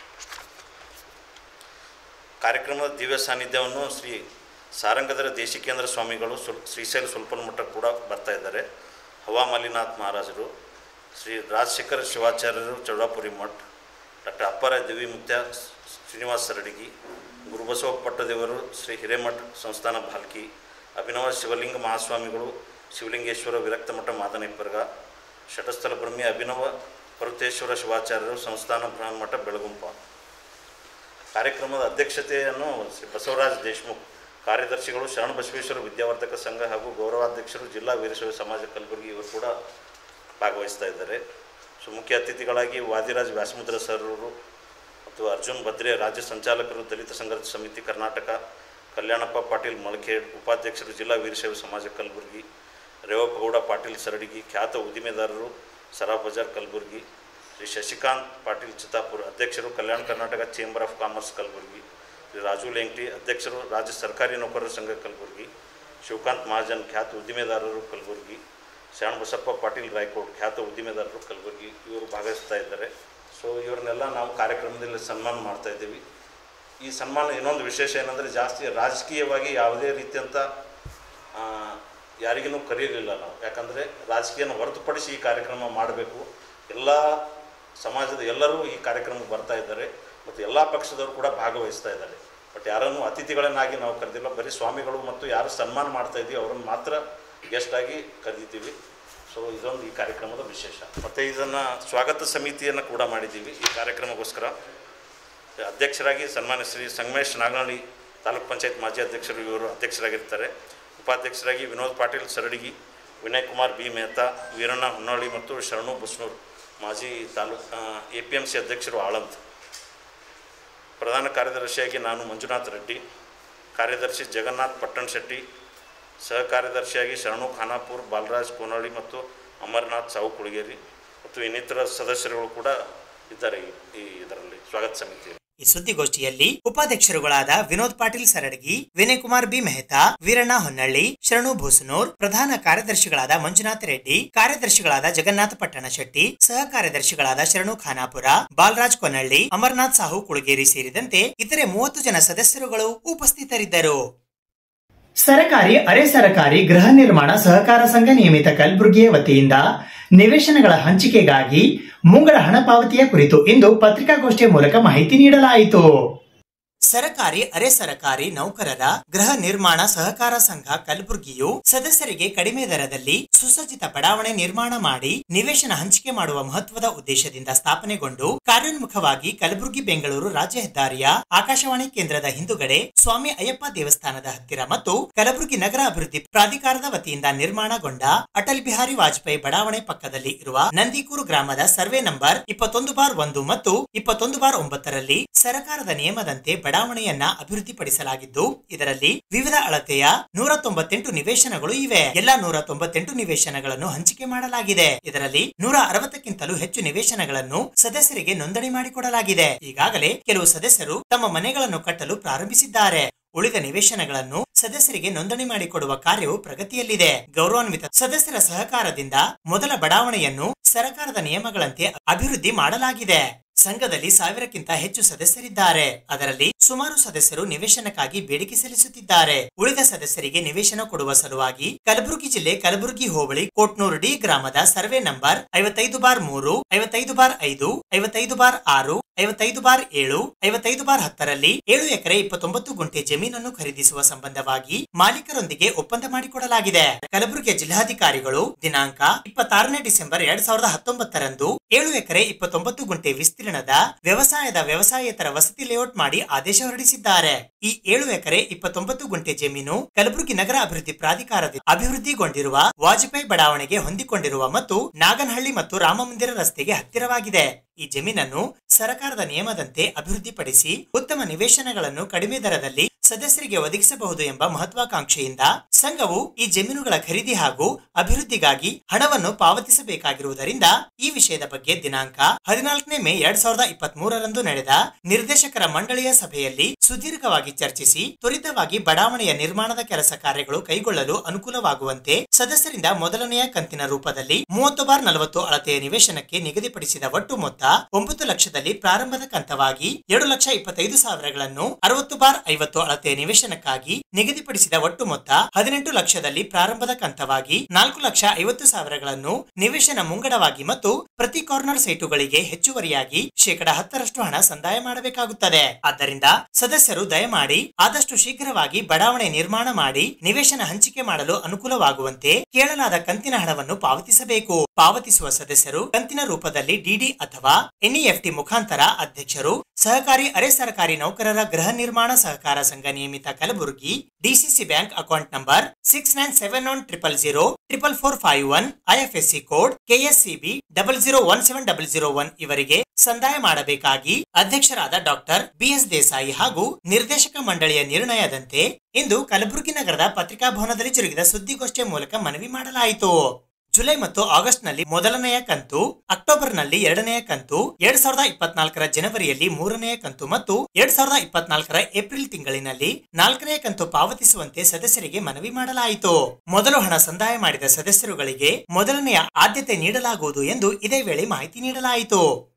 Speaker 10: ಕಾರ್ಯಕ್ರಮದ ದಿವ್ಯ ಸಾನ್ನಿಧ್ಯವನ್ನು ಶ್ರೀ ಸಾರಂಗಧರ ದೇಶಿಕೇಂದ್ರ ಸ್ವಾಮಿಗಳು ಸುಲ್ ಶ್ರೀಶೈಲ ಸುಲ್ಪನಮಠ ಕೂಡ ಬರ್ತಾ ಇದ್ದಾರೆ ಹವಾಮಲಿನಾಥ್ ಮಹಾರಾಜರು ಶ್ರೀ ರಾಜಶೇಖರ ಶಿವಾಚಾರ್ಯರು ಚೌಡಾಪುರಿ ಮಠ್ ಡಾಕ್ಟರ್ ಅಪ್ಪರ ದಿವಿಮುತ್ಯ ಶ್ರೀನಿವಾಸ ಸರಡಿಗಿ ಗುರುಬಸವ ಪಟ್ಟದೇವರು ಶ್ರೀ ಹಿರೇಮಠ್ ಸಂಸ್ಥಾನ ಭಾಲ್ಕಿ ಅಭಿನವ ಶಿವಲಿಂಗ ಮಹಾಸ್ವಾಮಿಗಳು ಶಿವಲಿಂಗೇಶ್ವರ ವಿರಕ್ತ ಮಠ ಮಾದನೆಪ್ಪರ್ಗ ಶಟಸ್ಥಲ ಬ್ರಹ್ಮಿ ಅಭಿನವ ಪರುತೇಶ್ವರ ಶಿವಾಚಾರ್ಯರು ಸಂಸ್ಥಾನ ಬ್ರಹ್ಮಮಠ ಬೆಳಗುಂಪ ಕಾರ್ಯಕ್ರಮದ ಅಧ್ಯಕ್ಷತೆಯನ್ನು ಶ್ರೀ ಬಸವರಾಜ್ ದೇಶ್ಮುಖ್ ಕಾರ್ಯದರ್ಶಿಗಳು ಶರಣ ಬಸವೇಶ್ವರ ವಿದ್ಯಾವರ್ಧಕ ಸಂಘ ಹಾಗೂ ಗೌರವಾಧ್ಯಕ್ಷರು ಜಿಲ್ಲಾ ವೀರಶೈವ ಸಮಾಜ ಕಲಬುರಗಿ ಇವರು ಕೂಡ ಭಾಗವಹಿಸ್ತಾ ಇದ್ದಾರೆ ಸೊ ಮುಖ್ಯ ಅತಿಥಿಗಳಾಗಿ ವಾದಿರಾಜ್ ವ್ಯಾಸಮುದ್ರ ಸರ್ ಅವರು ಮತ್ತು ಅರ್ಜುನ್ ಭದ್ರೆ ರಾಜ್ಯ ಸಂಚಾಲಕರು ದಲಿತ ಸಂಘರ್ಷ ಸಮಿತಿ ಕರ್ನಾಟಕ ಕಲ್ಯಾಣಪ್ಪ ಪಾಟೀಲ್ ಮಳಖೇಡ್ ಉಪಾಧ್ಯಕ್ಷರು ಜಿಲ್ಲಾ ವೀರಶೈವ ಸಮಾಜ ಕಲಬುರಗಿ ರೇವಪ್ಪಗೌಡ ಪಾಟೀಲ್ ಸರಡಿಗಿ ಖ್ಯಾತ ಉದ್ದಿಮೆದಾರರು ಸರಾ ಬಜಾರ್ ಕಲಬುರಗಿ ಶ್ರೀ ಶಶಿಕಾಂತ್ ಪಾಟೀಲ್ ಚಿತ್ತಾಪುರ ಅಧ್ಯಕ್ಷರು Kalyana Karnataka chamber of commerce Kalaburagi Shri Raju Lengti ಅಧ್ಯಕ್ಷರು ರಾಜ್ಯ ಸರ್ಕಾರಿ ನೌಕರರ ಸಂಘ ಕಲಬುರಗಿ ಶಿವಕಾಂತ್ ಮಹಾಜನ್ ಖ್ಯಾತ ಉದ್ದಿಮೆದಾರರು ಕಲಬುರಗಿ ಶರಣ ಬಸಪ್ಪ ಪಾಟೀಲ್ ರಾಯ್ಕೋಡ್ ಖ್ಯಾತ ಉದ್ದಿಮೆದಾರರು ಕಲಬುರಗಿ ಇವರು ಭಾಗವಹಿಸ್ತಾ ಇದ್ದಾರೆ ಸೊ ಇವ್ರನ್ನೆಲ್ಲ ನಾವು ಕಾರ್ಯಕ್ರಮದಲ್ಲಿ ಸನ್ಮಾನ ಮಾಡ್ತಾ ಇದ್ದೀವಿ ಈ ಸನ್ಮಾನ ಇನ್ನೊಂದು ವಿಶೇಷ ಏನಂದರೆ ಜಾಸ್ತಿ ರಾಜಕೀಯವಾಗಿ ಯಾವುದೇ ರೀತಿಯಂಥ ಆ, ಯಾರಿಗೂ ಕರೆಯಲಿಲ್ಲ ನಾವು ಯಾಕಂದರೆ ರಾಜಕೀಯನ ಹೊರತುಪಡಿಸಿ ಈ ಕಾರ್ಯಕ್ರಮ ಮಾಡಬೇಕು ಎಲ್ಲ ಸಮಾಜದ ಎಲ್ಲರೂ ಈ ಕಾರ್ಯಕ್ರಮಕ್ಕೆ ಬರ್ತಾ ಇದ್ದಾರೆ ಮತ್ತು ಎಲ್ಲ ಪಕ್ಷದವರು ಕೂಡ ಭಾಗವಹಿಸ್ತಾ ಇದ್ದಾರೆ ಬಟ್ ಯಾರನ್ನು ಅತಿಥಿಗಳನ್ನಾಗಿ ನಾವು ಕರೆದಿಲ್ಲ ಬರೀ ಸ್ವಾಮಿಗಳು ಮತ್ತು ಯಾರು ಸನ್ಮಾನ ಮಾಡ್ತಾ ಇದ್ದೀವಿ ಅವರನ್ನು ಮಾತ್ರ ಗೆಸ್ಟಾಗಿ ಕರೆದಿದ್ದೀವಿ ಸೊ ಇದೊಂದು ಈ ಕಾರ್ಯಕ್ರಮದ ವಿಶೇಷ ಮತ್ತು ಇದನ್ನು ಸ್ವಾಗತ ಸಮಿತಿಯನ್ನು ಕೂಡ ಮಾಡಿದ್ದೀವಿ ಈ ಕಾರ್ಯಕ್ರಮಕ್ಕೋಸ್ಕರ ಅಧ್ಯಕ್ಷರಾಗಿ ಸನ್ಮಾನ್ಯ ಶ್ರೀ ಸಂಗಮೇಶ್ ನಾಗನಹಳ್ಳಿ ತಾಲೂಕ್ ಪಂಚಾಯತ್ ಮಾಜಿ ಅಧ್ಯಕ್ಷರು ಇವರು ಅಧ್ಯಕ್ಷರಾಗಿರ್ತಾರೆ ಉಪಾಧ್ಯಕ್ಷರಾಗಿ ವಿನೋದ್ ಪಾಟೀಲ್ ಸರಡಿಗಿ ವಿನಯ್ ಕುಮಾರ್ ಬಿ ಮೆಹ್ತಾ ವೀರಣ್ಣ ಹೊನ್ನಳ್ಳಿ ಮತ್ತು ಶರಣು ಬುಸ್ನೂರ್ ಮಾಜಿ taluk A P M C ಅಧ್ಯಕ್ಷರು ಆಳಂತ್ ಪ್ರಧಾನ ಕಾರ್ಯದರ್ಶಿಯಾಗಿ ನಾನು ಮಂಜುನಾಥ್ ರೆಡ್ಡಿ ಕಾರ್ಯದರ್ಶಿ ಜಗನ್ನಾಥ್ ಪಟ್ಟಣ್ ಶೆಟ್ಟಿ ಸಹ ಕಾರ್ಯದರ್ಶಿಯಾಗಿ ಶರಣು ಖಾನಾಪುರ್ ಬಾಲರಾಜ್ ಕೋನಳ್ಳಿ ಮತ್ತು ಅಮರ್ನಾಥ್ ಸಾವು ಕುಳಗೇರಿ ಮತ್ತು ಇನ್ನಿತರ ಸದಸ್ಯರುಗಳು ಕೂಡ ಇದ್ದಾರೆ ಈ- ಈ ಇದರಲ್ಲಿ ಸ್ವಾಗತ ಸಮಿತಿಯಲ್ಲಿ
Speaker 2: ಈ ಸುದ್ದಿಗೋಷ್ಠಿಯಲ್ಲಿ ಉಪಾಧ್ಯಕ್ಷರುಗಳಾದ ವಿನೋದ್ ಪಾಟೀಲ್ ಸರಡಗಿ ವಿನಯ್ ಕುಮಾರ್ ಬಿ ಮೆಹ್ತಾ ವೀರಣ್ಣ ಹೊನ್ನಳ್ಳಿ ಶರಣು ಭೂಸನೂರ್ ಪ್ರಧಾನ ಕಾರ್ಯದರ್ಶಿಗಳಾದ ಮಂಜುನಾಥ್ ರೆಡ್ಡಿ ಕಾರ್ಯದರ್ಶಿಗಳಾದ ಜಗನ್ನಾಥ ಪಟ್ಟಣ ಶೆಟ್ಟಿ ಸಹ ಕಾರ್ಯದರ್ಶಿಗಳಾದ ಶರಣು ಖಾನಾಪುರ ಬಾಲರಾಜ್ ಕೊನಳ್ಳಿ ಅಮರ್ನಾಥ್ ಸಾಹು ಕುಳಗೇರಿ ಸೇರಿದಂತೆ ಇತರೆ ಮೂವತ್ತು ಜನ ಸದಸ್ಯರುಗಳು ಉಪಸ್ಥಿತರಿದ್ದರು ಸರಕಾರಿ ಅರೆ ಸರಕಾರಿ ಗೃಹ ನಿರ್ಮಾಣ ಸಹಕಾರ ಸಂಘ ನಿಯಮಿತ ಕಲಬುರಗಿಯ ವತಿಯಿಂದ ನಿವೇಶನಗಳ ಹಂಚಿಕೆಗಾಗಿ ಮುಂಗಡ ಹಣ ಪಾವತಿಯ ಕುರಿತು ಇಂದು ಪತ್ರಿಕಾಗೋಷ್ಠಿಯ ಮೂಲಕ ಮಾಹಿತಿ ನೀಡಲಾಯಿತು ಸರಕಾರಿ ಅರೆ ಸರಕಾರಿ ನೌಕರರ ಗೃಹ ನಿರ್ಮಾಣ ಸಹಕಾರ ಸಂಘ ಕಲಬುರಗಿಯು ಸದಸ್ಯರಿಗೆ ಕಡಿಮೆ ದರದಲ್ಲಿ ಸುಸಜ್ಜಿತ ಬಡಾವಣೆ ನಿರ್ಮಾಣ ಮಾಡಿ ನಿವೇಶನ ಹಂಚಿಕೆ ಮಾಡುವ ಮಹತ್ವದ ಉದ್ದೇಶದಿಂದ ಸ್ಥಾಪನೆಗೊಂಡು ಕಾರ್ಯೋನ್ಮುಖವಾಗಿ ಕಲಬುರಗಿ ಬೆಂಗಳೂರು ರಾಜ್ಯ ಹೆದ್ದಾರಿಯ ಆಕಾಶವಾಣಿ ಕೇಂದ್ರದ ಹಿಂದುಗಡೆ ಸ್ವಾಮಿ ಅಯ್ಯಪ್ಪ ದೇವಸ್ಥಾನದ ಹತ್ತಿರ ಮತ್ತು ಕಲಬುರಗಿ ನಗರ ಅಭಿವೃದ್ಧಿ ಪ್ರಾಧಿಕಾರದ ವತಿಯಿಂದ ನಿರ್ಮಾಣಗೊಂಡ ಅಟಲ್ ಬಿಹಾರಿ ವಾಜಪೇಯಿ ಬಡಾವಣೆ ಪಕ್ಕದಲ್ಲಿ ಇರುವ ನಂದಿಕೂರು ಗ್ರಾಮದ ಸರ್ವೆ ನಂಬರ್ ಇಪ್ಪತ್ತೊಂದು ಬಾರ್ ಒಂದು ಮತ್ತು ಇಪ್ಪತ್ತೊಂದು ಬಾರ್ ಒಂಬತ್ತರಲ್ಲಿ ಸರ್ಕಾರದ ನಿಯಮದಂತೆ ಬಡಾವಣೆಯನ್ನ ಅಭಿವೃದ್ಧಿಪಡಿಸಲಾಗಿದ್ದು ಇದರಲ್ಲಿ ವಿವಿಧ ಅಳತೆಯ ನೂರ ತೊಂಬತ್ತೆಂಟು ನಿವೇಶನಗಳು ಇವೆ ಎಲ್ಲಾ ನೂರ ತೊಂಬತ್ತೆಂಟು ನಿವೇಶನಗಳನ್ನು ಹಂಚಿಕೆ ಮಾಡಲಾಗಿದೆ ಇದರಲ್ಲಿ ನೂರ ಅರವತ್ತಕ್ಕಿಂತಲೂ ಹೆಚ್ಚು ನಿವೇಶನಗಳನ್ನು ಸದಸ್ಯರಿಗೆ ನೋಂದಣಿ ಮಾಡಿಕೊಡಲಾಗಿದೆ ಈಗಾಗಲೇ ಕೆಲವು ಸದಸ್ಯರು ತಮ್ಮ ಮನೆಗಳನ್ನು ಕಟ್ಟಲು ಪ್ರಾರಂಭಿಸಿದ್ದಾರೆ ಉಳಿದ ನಿವೇಶನಗಳನ್ನು ಸದಸ್ಯರಿಗೆ ನೋಂದಣಿ ಮಾಡಿಕೊಡುವ ಕಾರ್ಯವು ಪ್ರಗತಿಯಲ್ಲಿದೆ ಗೌರವಾನ್ವಿತ ಸದಸ್ಯರ ಸಹಕಾರದಿಂದ ಮೊದಲ ಬಡಾವಣೆಯನ್ನು ಸರ್ಕಾರದ ನಿಯಮಗಳಂತೆ ಅಭಿವೃದ್ಧಿ ಮಾಡಲಾಗಿದೆ ಸಂಘದಲ್ಲಿ ಸಾವಿರಕ್ಕಿಂತ ಹೆಚ್ಚು ಸದಸ್ಯರಿದ್ದಾರೆ ಅದರಲ್ಲಿ ಸುಮಾರು ಸದಸ್ಯರು ನಿವೇಶನಕ್ಕಾಗಿ ಬೇಡಿಕೆ ಸಲ್ಲಿಸುತ್ತಿದ್ದಾರೆ ಉಳಿದ ಸದಸ್ಯರಿಗೆ ನಿವೇಶನ ಕೊಡುವ ಸಲುವಾಗಿ ಕಲಬುರಗಿ ಜಿಲ್ಲೆ ಕಲಬುರಗಿ ಹೋಬಳಿ ಕೋಟ್ನೂರು ಡಿ ಗ್ರಾಮದ ಸರ್ವೆ ನಂಬರ್ ಐವತ್ತೈದು ಬಾರ್ ಮೂರು ಐವತ್ತೈದು ಬಾರ್ ಐದು ಐವತ್ತೈದು ಬಾರ್ ಆರು ಐವತ್ತೈದು ಬಾರ್ ಏಳು ಐವತ್ತೈದು ಬಾರ್ ಹತ್ತರಲ್ಲಿ ಏಳು ಎಕರೆ ಇಪ್ಪತ್ತೊಂಬತ್ತು ಗುಂಟೆ ಜಮೀನನ್ನು ಖರೀದಿಸುವ ಸಂಬಂಧವಾಗಿ ಮಾಲೀಕರೊಂದಿಗೆ ಒಪ್ಪಂದ ಮಾಡಿಕೊಡಲಾಗಿದೆ ಕಲಬುರಗಿಯ ಜಿಲ್ಲಾಧಿಕಾರಿಗಳು ದಿನಾಂಕ ಇಪ್ಪತ್ತಾರನೇ ಡಿಸೆಂಬರ್ ಎರಡ್ ಸಾವಿರದ ಹತ್ತೊಂಬತ್ತರಂದು ಏಳು ಎಕರೆ ಇಪ್ಪತ್ತೊಂಬತ್ತು ಗುಂಟೆ ವಿಸ್ತೀರ್ಣದ ವ್ಯವಸಾಯದ ವ್ಯವಸಾಯೇತರ ವಸತಿ ಲೇಔಟ್ ಮಾಡಿ ಆದೇಶ ಹೊರಡಿಸಿದ್ದಾರೆ ಈ ಏಳು ಎಕರೆ ಇಪ್ಪತ್ತೊಂಬತ್ತು ಗುಂಟೆ ಜಮೀನು ಕಲಬುರಗಿ ನಗರ ಅಭಿವೃದ್ಧಿ ಪ್ರಾಧಿಕಾರದಿಂದ ಅಭಿವೃದ್ಧಿಗೊಂಡಿರುವ ವಾಜಪೇಯಿ ಬಡಾವಣೆಗೆ ಹೊಂದಿಕೊಂಡಿರುವ ಮತ್ತು ನಾಗನಹಳ್ಳಿ ಮತ್ತು ರಾಮಮಂದಿರ ರಸ್ತೆಗೆ ಹತ್ತಿರವಾಗಿದೆ ಈ ಜಮೀನನ್ನು ಸರ್ಕಾರದ ನಿಯಮದಂತೆ ಅಭಿವೃದ್ಧಿಪಡಿಸಿ ಉತ್ತಮ ನಿವೇಶನಗಳನ್ನು ಕಡಿಮೆ ದರದಲ್ಲಿ ಸದಸ್ಯರಿಗೆ ಒದಗಿಸಬಹುದು ಎಂಬ ಮಹತ್ವಾಕಾಂಕ್ಷೆಯಿಂದ ಸಂಘವು ಈ ಜಮೀನುಗಳ ಖರೀದಿ ಹಾಗೂ ಅಭಿವೃದ್ಧಿಗಾಗಿ ಹಣವನ್ನು ಪಾವತಿಸಬೇಕಾಗಿರುವುದರಿಂದ ಈ ವಿಷಯದ ಬಗ್ಗೆ ದಿನಾಂಕ ಹದಿನಾಲ್ಕನೇ ಮೇ ಎರಡ್ ಸಾವಿರದ ಇಪ್ಪತ್ತ್ ಮೂರರಂದು ನಡೆದ ನಿರ್ದೇಶಕರ ಮಂಡಳಿಯ ಸಭೆಯಲ್ಲಿ ಸುದೀರ್ಘವಾಗಿ ಚರ್ಚಿಸಿ ತ್ವರಿತವಾಗಿ ಬಡಾವಣೆಯ ನಿರ್ಮಾಣದ ಕೆಲಸ ಕಾರ್ಯಗಳು ಕೈಗೊಳ್ಳಲು ಅನುಕೂಲವಾಗುವಂತೆ ಸದಸ್ಯರಿಂದ ಮೊದಲನೆಯ ಕಂತಿನ ರೂಪದಲ್ಲಿ ಮೂವತ್ತು ಬಾರ್ ನಲವತ್ತು ಅಳತೆಯ ನಿವೇಶನಕ್ಕೆ ನಿಗದಿಪಡಿಸಿದ ಒಟ್ಟು ಮೊತ್ತ ಒಂಬತ್ತು ಲಕ್ಷದಲ್ಲಿ ಪ್ರಾರಂಭದ ಕಂತವಾಗಿ ಎರಡು ಲಕ್ಷ ಇಪ್ಪತ್ತೈದು ಸಾವಿರಗಳನ್ನು ಅರವತ್ತು ಬಾರ್ ಐವತ್ತು ಅಳತೆಯ ನಿವೇಶನಕ್ಕಾಗಿ ನಿಗದಿಪಡಿಸಿದ ಒಟ್ಟು ಮೊತ್ತ ಹದಿನೆಂಟು ಲಕ್ಷದಲ್ಲಿ ಪ್ರಾರಂಭದ ಕಂತವಾಗಿ ನಾಲ್ಕು ಲಕ್ಷ ಐವತ್ತು ಸಾವಿರಗಳನ್ನು ನಿವೇಶನ ಮುಂಗಡವಾಗಿ ಮತ್ತು ಪ್ರತಿ ಕಾರ್ನರ್ ಸೈಟುಗಳಿಗೆ ಹೆಚ್ಚುವರಿಯಾಗಿ ಶೇಕಡ ಹತ್ತರಷ್ಟು ಹಣ ಸಂದಾಯ ಮಾಡಬೇಕಾಗುತ್ತದೆ ಆದ್ದರಿಂದ ಸದಸ್ಯರು ದಯಮಾಡಿ ಆದಷ್ಟು ಶೀಘ್ರವಾಗಿ ಬಡಾವಣೆ ನಿರ್ಮಾಣ ಮಾಡಿ ನಿವೇಶನ ಹಂಚಿಕೆ ಮಾಡಲು ಅನುಕೂಲವಾಗುವಂತೆ ಕೇಳಲಾದ ಕಂತಿನ ಹಣವನ್ನು ಪಾವತಿಸಬೇಕು ಪಾವತಿಸುವ ಸದಸ್ಯರು ಕಂತಿನ ರೂಪದಲ್ಲಿ ಡಿಡಿ ಅಥವಾ ಎನ್ಇಎಫ್ಟಿ ಮುಖಾಂತರ ಅಧ್ಯಕ್ಷರು ಸಹಕಾರಿ ಅರೆ ಸರ್ಕಾರಿ ನೌಕರರ ಗೃಹ ನಿರ್ಮಾಣ ಸಹಕಾರ ಸಂಘ ನಿಯಮಿತ Kalaburagi DCC bank account number six nine seven one triple zero triple four five one IFSC code KSCB double zero one seven double zero one ಇವರಿಗೆ ಸಂದಾಯ ಮಾಡಬೇಕಾಗಿ ಅಧ್ಯಕ್ಷರಾದ ಡಾಕ್ಟರ್ ಬಿಎಸ್ ದೇಸಾಯಿ ಹಾಗೂ ನಿರ್ದೇಶಕ ಮಂಡಳಿಯ ನಿರ್ಣಯದಂತೆ ಇಂದು ಕಲಬುರಗಿ ನಗರದ ಪತ್ರಿಕಾಭವನದಲ್ಲಿ ಜರುಗಿದ ಸುದ್ದಿಗೋಷ್ಠಿಯ ಮೂಲಕ ಮನವಿ ಮಾಡಲಾಯಿತು ಜುಲೈ ಮತ್ತು ಆಗಸ್ಟ್ ನಲ್ಲಿ ಮೊದಲನೆಯ ಕಂತು ಅಕ್ಟೋಬರ್ ನಲ್ಲಿ ಎರಡನೆಯ ಕಂತು ಎರಡ್ ಸಾವಿರದ ಇಪ್ಪತ್ನಾಲ್ಕರ ಜನವರಿಯಲ್ಲಿ ಮೂರನೆಯ ಕಂತು ಮತ್ತು ಎರಡ್ ಸಾವಿರದ ಇಪ್ಪತ್ನಾಲ್ಕರ ಏಪ್ರಿಲ್ ತಿಂಗಳಿನಲ್ಲಿ ನಾಲ್ಕನೆಯ ಕಂತು ಪಾವತಿಸುವಂತೆ ಸದಸ್ಯರಿಗೆ ಮನವಿ ಮಾಡಲಾಯಿತು ಮೊದಲು ಹಣ ಸಂದಾಯ ಮಾಡಿದ ಸದಸ್ಯರುಗಳಿಗೆ ಮೊದಲನೆಯ ಆದ್ಯತೆ ನೀಡಲಾಗುವುದು ಎಂದು ಇದೇ ವೇಳೆ ಮಾಹಿತಿ ನೀಡಲಾಯಿತು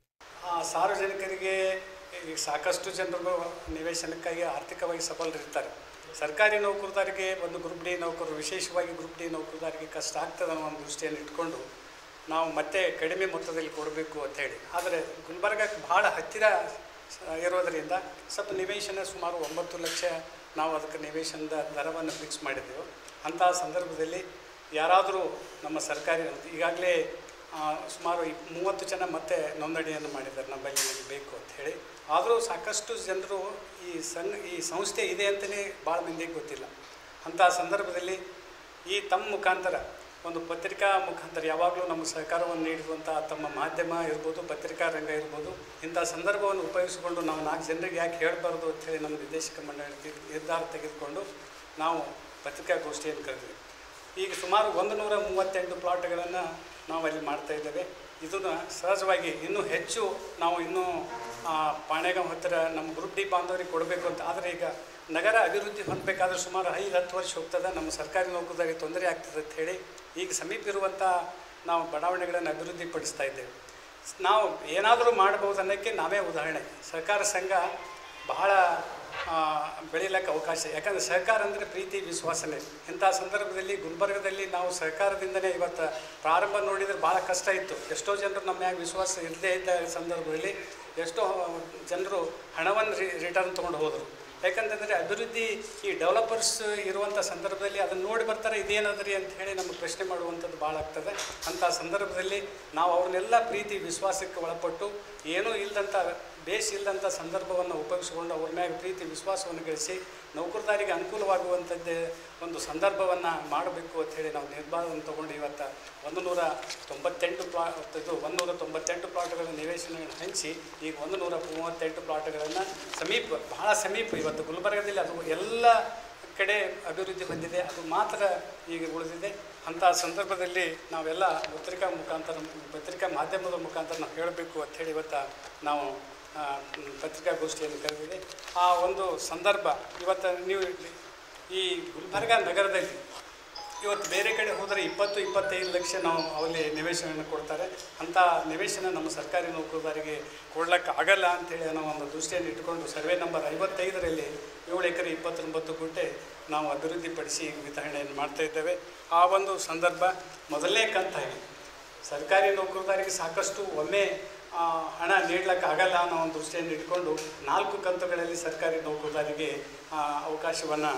Speaker 11: ಆ, ಸಾರ್ವಜನಿಕರಿಗೆ ಈಗ ಸಾಕಷ್ಟು ಜನರು ನಿವೇಶನಕ್ಕಾಗಿ ಆರ್ಥಿಕವಾಗಿ ಸಫಲರಿರ್ತಾರೆ ಸರ್ಕಾರಿ ನೌಕರದಾರಿಗೆ ಒಂದು ಗ್ರೂಪ್ ಡಿ ನೌಕರರು ವಿಶೇಷವಾಗಿ ಗ್ರೂಪ್ ಡಿ ನೌಕರದಾರಿಗೆ ಕಷ್ಟ ಆಗ್ತದೆ ಅನ್ನೋ ಒಂದು ದೃಷ್ಟಿಯನ್ನು ಇಟ್ಕೊಂಡು ನಾವು ಮತ್ತೆ ಕಡಿಮೆ ಮೊತ್ತದಲ್ಲಿ ಕೊಡಬೇಕು ಅಂತ ಹೇಳಿ ಆದರೆ ಗುಲ್ಬರ್ಗಕ್ಕೆ ಭಾಳ ಹತ್ತಿರ ಸ- ಇರೋದರಿಂದ ಸ್ವಲ್ಪ ನಿವೇಶನ ಸುಮಾರು ಒಂಬತ್ತು ಲಕ್ಷ ನಾವು ಅದಕ್ಕೆ ನಿವೇಶನದ ದರವನ್ನು ಫಿಕ್ಸ್ ಮಾಡಿದ್ದೆವು ಅಂತಹ ಸಂದರ್ಭದಲ್ಲಿ ಯಾರಾದರೂ ನಮ್ಮ ಸರ್ಕಾರಿ ಈಗಾಗಲೇ ಆ, ಸುಮಾರು ಇಪ್- ಮೂವತ್ತು ಜನ ಮತ್ತೆ ನೋಂದಣಿಯನ್ನು ಮಾಡಿದ್ದಾರೆ ನಮ್ಮಲ್ಲಿ ನಮಗೆ ಬೇಕು ಅಂತ ಹೇಳಿ ಆದರೂ ಸಾಕಷ್ಟು ಜನರು ಈ ಸಂಘ ಈ ಸಂಸ್ಥೆ ಇದೆ ಅಂತಲೇ ಭಾಳ ಮಂದಿಗೆ ಗೊತ್ತಿಲ್ಲ ಅಂಥ ಸಂದರ್ಭದಲ್ಲಿ ಈ ತಮ್ಮ ಮುಖಾಂತರ ಒಂದು ಪತ್ರಿಕಾ ಮುಖಾಂತರ ಯಾವಾಗಲೂ ನಮ್ಮ ಸಹಕಾರವನ್ನು ನೀಡಿರುವಂಥ ತಮ್ಮ ಮಾಧ್ಯಮ ಇರ್ಬೋದು ಪತ್ರಿಕಾ ರಂಗ ಇರ್ಬೋದು ಇಂಥ ಸಂದರ್ಭವನ್ನು ಉಪಯೋಗಿಸಿಕೊಂಡು ನಾವು ನಾಲ್ಕು ಜನರಿಗೆ ಯಾಕೆ ಹೇಳಬಾರ್ದು ಅಂತೇಳಿ ನಮ್ಮ ನಿರ್ದೇಶಕ ಮಂಡಳಿ ತೀರ್- ನಿರ್ಧಾರ ತೆಗೆದುಕೊಂಡು ನಾವು ಪತ್ರಿಕಾಗೋಷ್ಠಿಯನ್ನು ಕರೆದ್ವಿ ಈಗ ಸುಮಾರು ಒಂದು ನೂರ ಮೂವತ್ತೆಂಟು ಪ್ಲಾಟ್ಗಳನ್ನು ನಾವು ಅಲ್ಲಿ ಮಾಡ್ತಾ ಇದ್ದೇವೆ ಇದನ್ನು ಸಹಜವಾಗಿ ಇನ್ನೂ ಹೆಚ್ಚು ನಾವು ಇನ್ನೂ ಆ, ಪಾಣೆಗಾಂವ್ ಹತ್ತಿರ ನಮ್ಮ ಗ್ರೂಪ್ ಡಿ ಬಾಂಧವರಿಗೆ ಕೊಡಬೇಕು ಅಂತ ಆದರೆ ಈಗ ನಗರ ಅಭಿವೃದ್ಧಿ ಹೊಂದಬೇಕಾದ್ರೆ ಸುಮಾರು ಐದು ಹತ್ತು ವರ್ಷ ಹೋಗ್ತದೆ ನಮ್ಮ ಸರ್ಕಾರಿ ನೌಕರರಿಗೆ ತೊಂದರೆ ಆಗ್ತದೆ ಅಂತ ಹೇಳಿ ಈಗ ಸಮೀಪ ಇರುವಂಥ ನಾವು ಬಡಾವಣೆಗಳನ್ನು ಅಭಿವೃದ್ಧಿ ಪಡಿಸ್ತಾ ಇದ್ದೇವೆ ನಾವು ಏನಾದರೂ ಮಾಡ್ಬೋದು ಅನ್ನೋಕ್ಕೆ ನಾವೇ ಉದಾಹರಣೆ ಸಹಕಾರ ಸಂಘ ಬಹಳ ಆ, ಬೆಳೀಲಿಕ್ಕೆ ಅವಕಾಶ ಯಾಕಂದರೆ ಸಹಕಾರ ಅಂದರೆ ಪ್ರೀತಿ ವಿಶ್ವಾಸನೆ ಇಂಥ ಸಂದರ್ಭದಲ್ಲಿ ಗುಲ್ಬರ್ಗದಲ್ಲಿ ನಾವು ಸಹಕಾರದಿಂದನೇ ಇವತ್ತು ಪ್ರಾರಂಭ ನೋಡಿದರೆ ಭಾಳ ಕಷ್ಟ ಇತ್ತು ಎಷ್ಟೋ ಜನರು ನಮ್ಮ ಮ್ಯಾಗ ವಿಶ್ವಾಸ ಇಲ್ಲದೇ ಇದ್ದ ಸಂದರ್ಭದಲ್ಲಿ ಎಷ್ಟೋ ಜನರು ಹಣವನ್ನು ರಿ ರಿಟರ್ನ್ ತೊಗೊಂಡು ಹೋದರು ಯಾಕಂತಂದರೆ ಅಭಿವೃದ್ಧಿ ಈ ಡೆವಲಪರ್ಸ್ ಇರುವಂಥ ಸಂದರ್ಭದಲ್ಲಿ ಅದನ್ನು ನೋಡಿ ಬರ್ತಾರೆ ಇದೇನದ್ರಿ ಅಂತ ಹೇಳಿ ನಮಗೆ ಪ್ರಶ್ನೆ ಮಾಡುವಂಥದ್ದು ಭಾಳ ಆಗ್ತದೆ ಅಂಥ ಸಂದರ್ಭದಲ್ಲಿ ನಾವು ಅವ್ರನ್ನೆಲ್ಲ ಪ್ರೀತಿ ವಿಶ್ವಾಸಕ್ಕೆ ಒಳಪಟ್ಟು ಏನೂ ಇಲ್ಲದಂಥ ಬೇಸ್ ಇಲ್ಲದಂಥ ಸಂದರ್ಭವನ್ನು ಉಪಯೋಗಿಸಿಕೊಂಡು ಅವ್ರ ಮ್ಯಾಗ ಪ್ರೀತಿ ವಿಶ್ವಾಸವನ್ನು ಗಳಿಸಿ ನೌಕರದಾರಿಗೆ ಅನುಕೂಲವಾಗುವಂಥದ್ದೇ ಒಂದು ಸಂದರ್ಭವನ್ನು ಮಾಡಬೇಕು ಅಂತ ಹೇಳಿ ನಾವು ನಿರ್ಧಾರವನ್ನು ತಗೊಂಡು ಇವತ್ತು ಒಂದು ನೂರ ತೊಂಬತ್ತೆಂಟು ಪ್ಲಾ ಇದು ಒಂದು ನೂರ ತೊಂಬತ್ತೆಂಟು ಪ್ಲಾಟ್ಗಳ ನಿವೇಶನಗಳನ್ನು ಹಂಚಿ ಈಗ ಒಂದು ನೂರ ಮೂವತ್ತೆಂಟು ಪ್ಲಾಟ್ಗಳನ್ನು ಸಮೀಪ ಬಹಳ ಸಮೀಪ ಇವತ್ತು ಗುಲ್ಬರ್ಗದಲ್ಲಿ ಅದು ಎಲ್ಲ ಕಡೆ ಅಭಿವೃದ್ಧಿ ಹೊಂದಿದೆ ಅದು ಮಾತ್ರ ಈಗ ಉಳಿದಿದೆ ಅಂಥ ಸಂದರ್ಭದಲ್ಲಿ ನಾವೆಲ್ಲ ಪತ್ರಿಕಾ ಮುಖಾಂತರ ಪತ್ರಿಕಾ ಮಾಧ್ಯಮದ ಮುಖಾಂತರ ನಾವು ಹೇಳಬೇಕು ಅಂತ ಹೇಳಿ ಇವತ್ತು ನಾವು ಆ, ಮ್, ಪತ್ರಿಕಾಗೋಷ್ಠಿಯನ್ನು ಕರೆದಿದೆ ಆ ಒಂದು ಸಂದರ್ಭ ಇವತ್ತು ನೀವು ಈ ಗುಲ್ಬರ್ಗ ನಗರದಲ್ಲಿ ಇವತ್ತು ಬೇರೆ ಕಡೆ ಹೋದರೆ ಇಪ್ಪತ್ತು ಇಪ್ಪತ್ತೈದು ಲಕ್ಷ ನಾವು ಅಲ್ಲಿ ನಿವೇಶನ ಕೊಡ್ತಾರೆ ಅಂಥ ನಿವೇಶನ ನಮ್ಮ ಸರ್ಕಾರಿ ನೌಕರರಿಗೆ ಕೊಡ್ಲಿಕ್ಕೆ ಆಗಲ್ಲ ಅಂತೇಳಿ ನಾವು ಒಂದು ದೃಷ್ಟಿಯನ್ನು ಇಟ್ಕೊಂಡು ಸರ್ವೆ ನಂಬರ್ ಐವತ್ತೈದರಲ್ಲಿ ಏಳು ಎಕರೆ ಇಪ್ಪತ್ತೊಂಬತ್ತು ಗುಂಟೆ ನಾವು ಅಭಿವೃದ್ಧಿಪಡಿಸಿ ವಿತರಣೆಯನ್ನು ಮಾಡ್ತಾ ಇದ್ದೇವೆ ಆ ಒಂದು ಸಂದರ್ಭ ಮೊದಲನೇ ಕಂತಾಗಿ ಸರ್ಕಾರಿ ನೌಕರರಿಗೆ ಸಾಕಷ್ಟು ಒಮ್ಮೆ ಆ, ಹಣ ನೀಡ್ಲಿಕ್ಕೆ ಆಗಲ್ಲ ಅನ್ನೋ ಒಂದು ದೃಷ್ಟಿಯನ್ನು ಇಟ್ಕೊಂಡು ನಾಲ್ಕು ಕಂತುಗಳಲ್ಲಿ ಸರ್ಕಾರಿ ನೌಕರರಿಗೆ ಅವಕಾಶವನ್ನು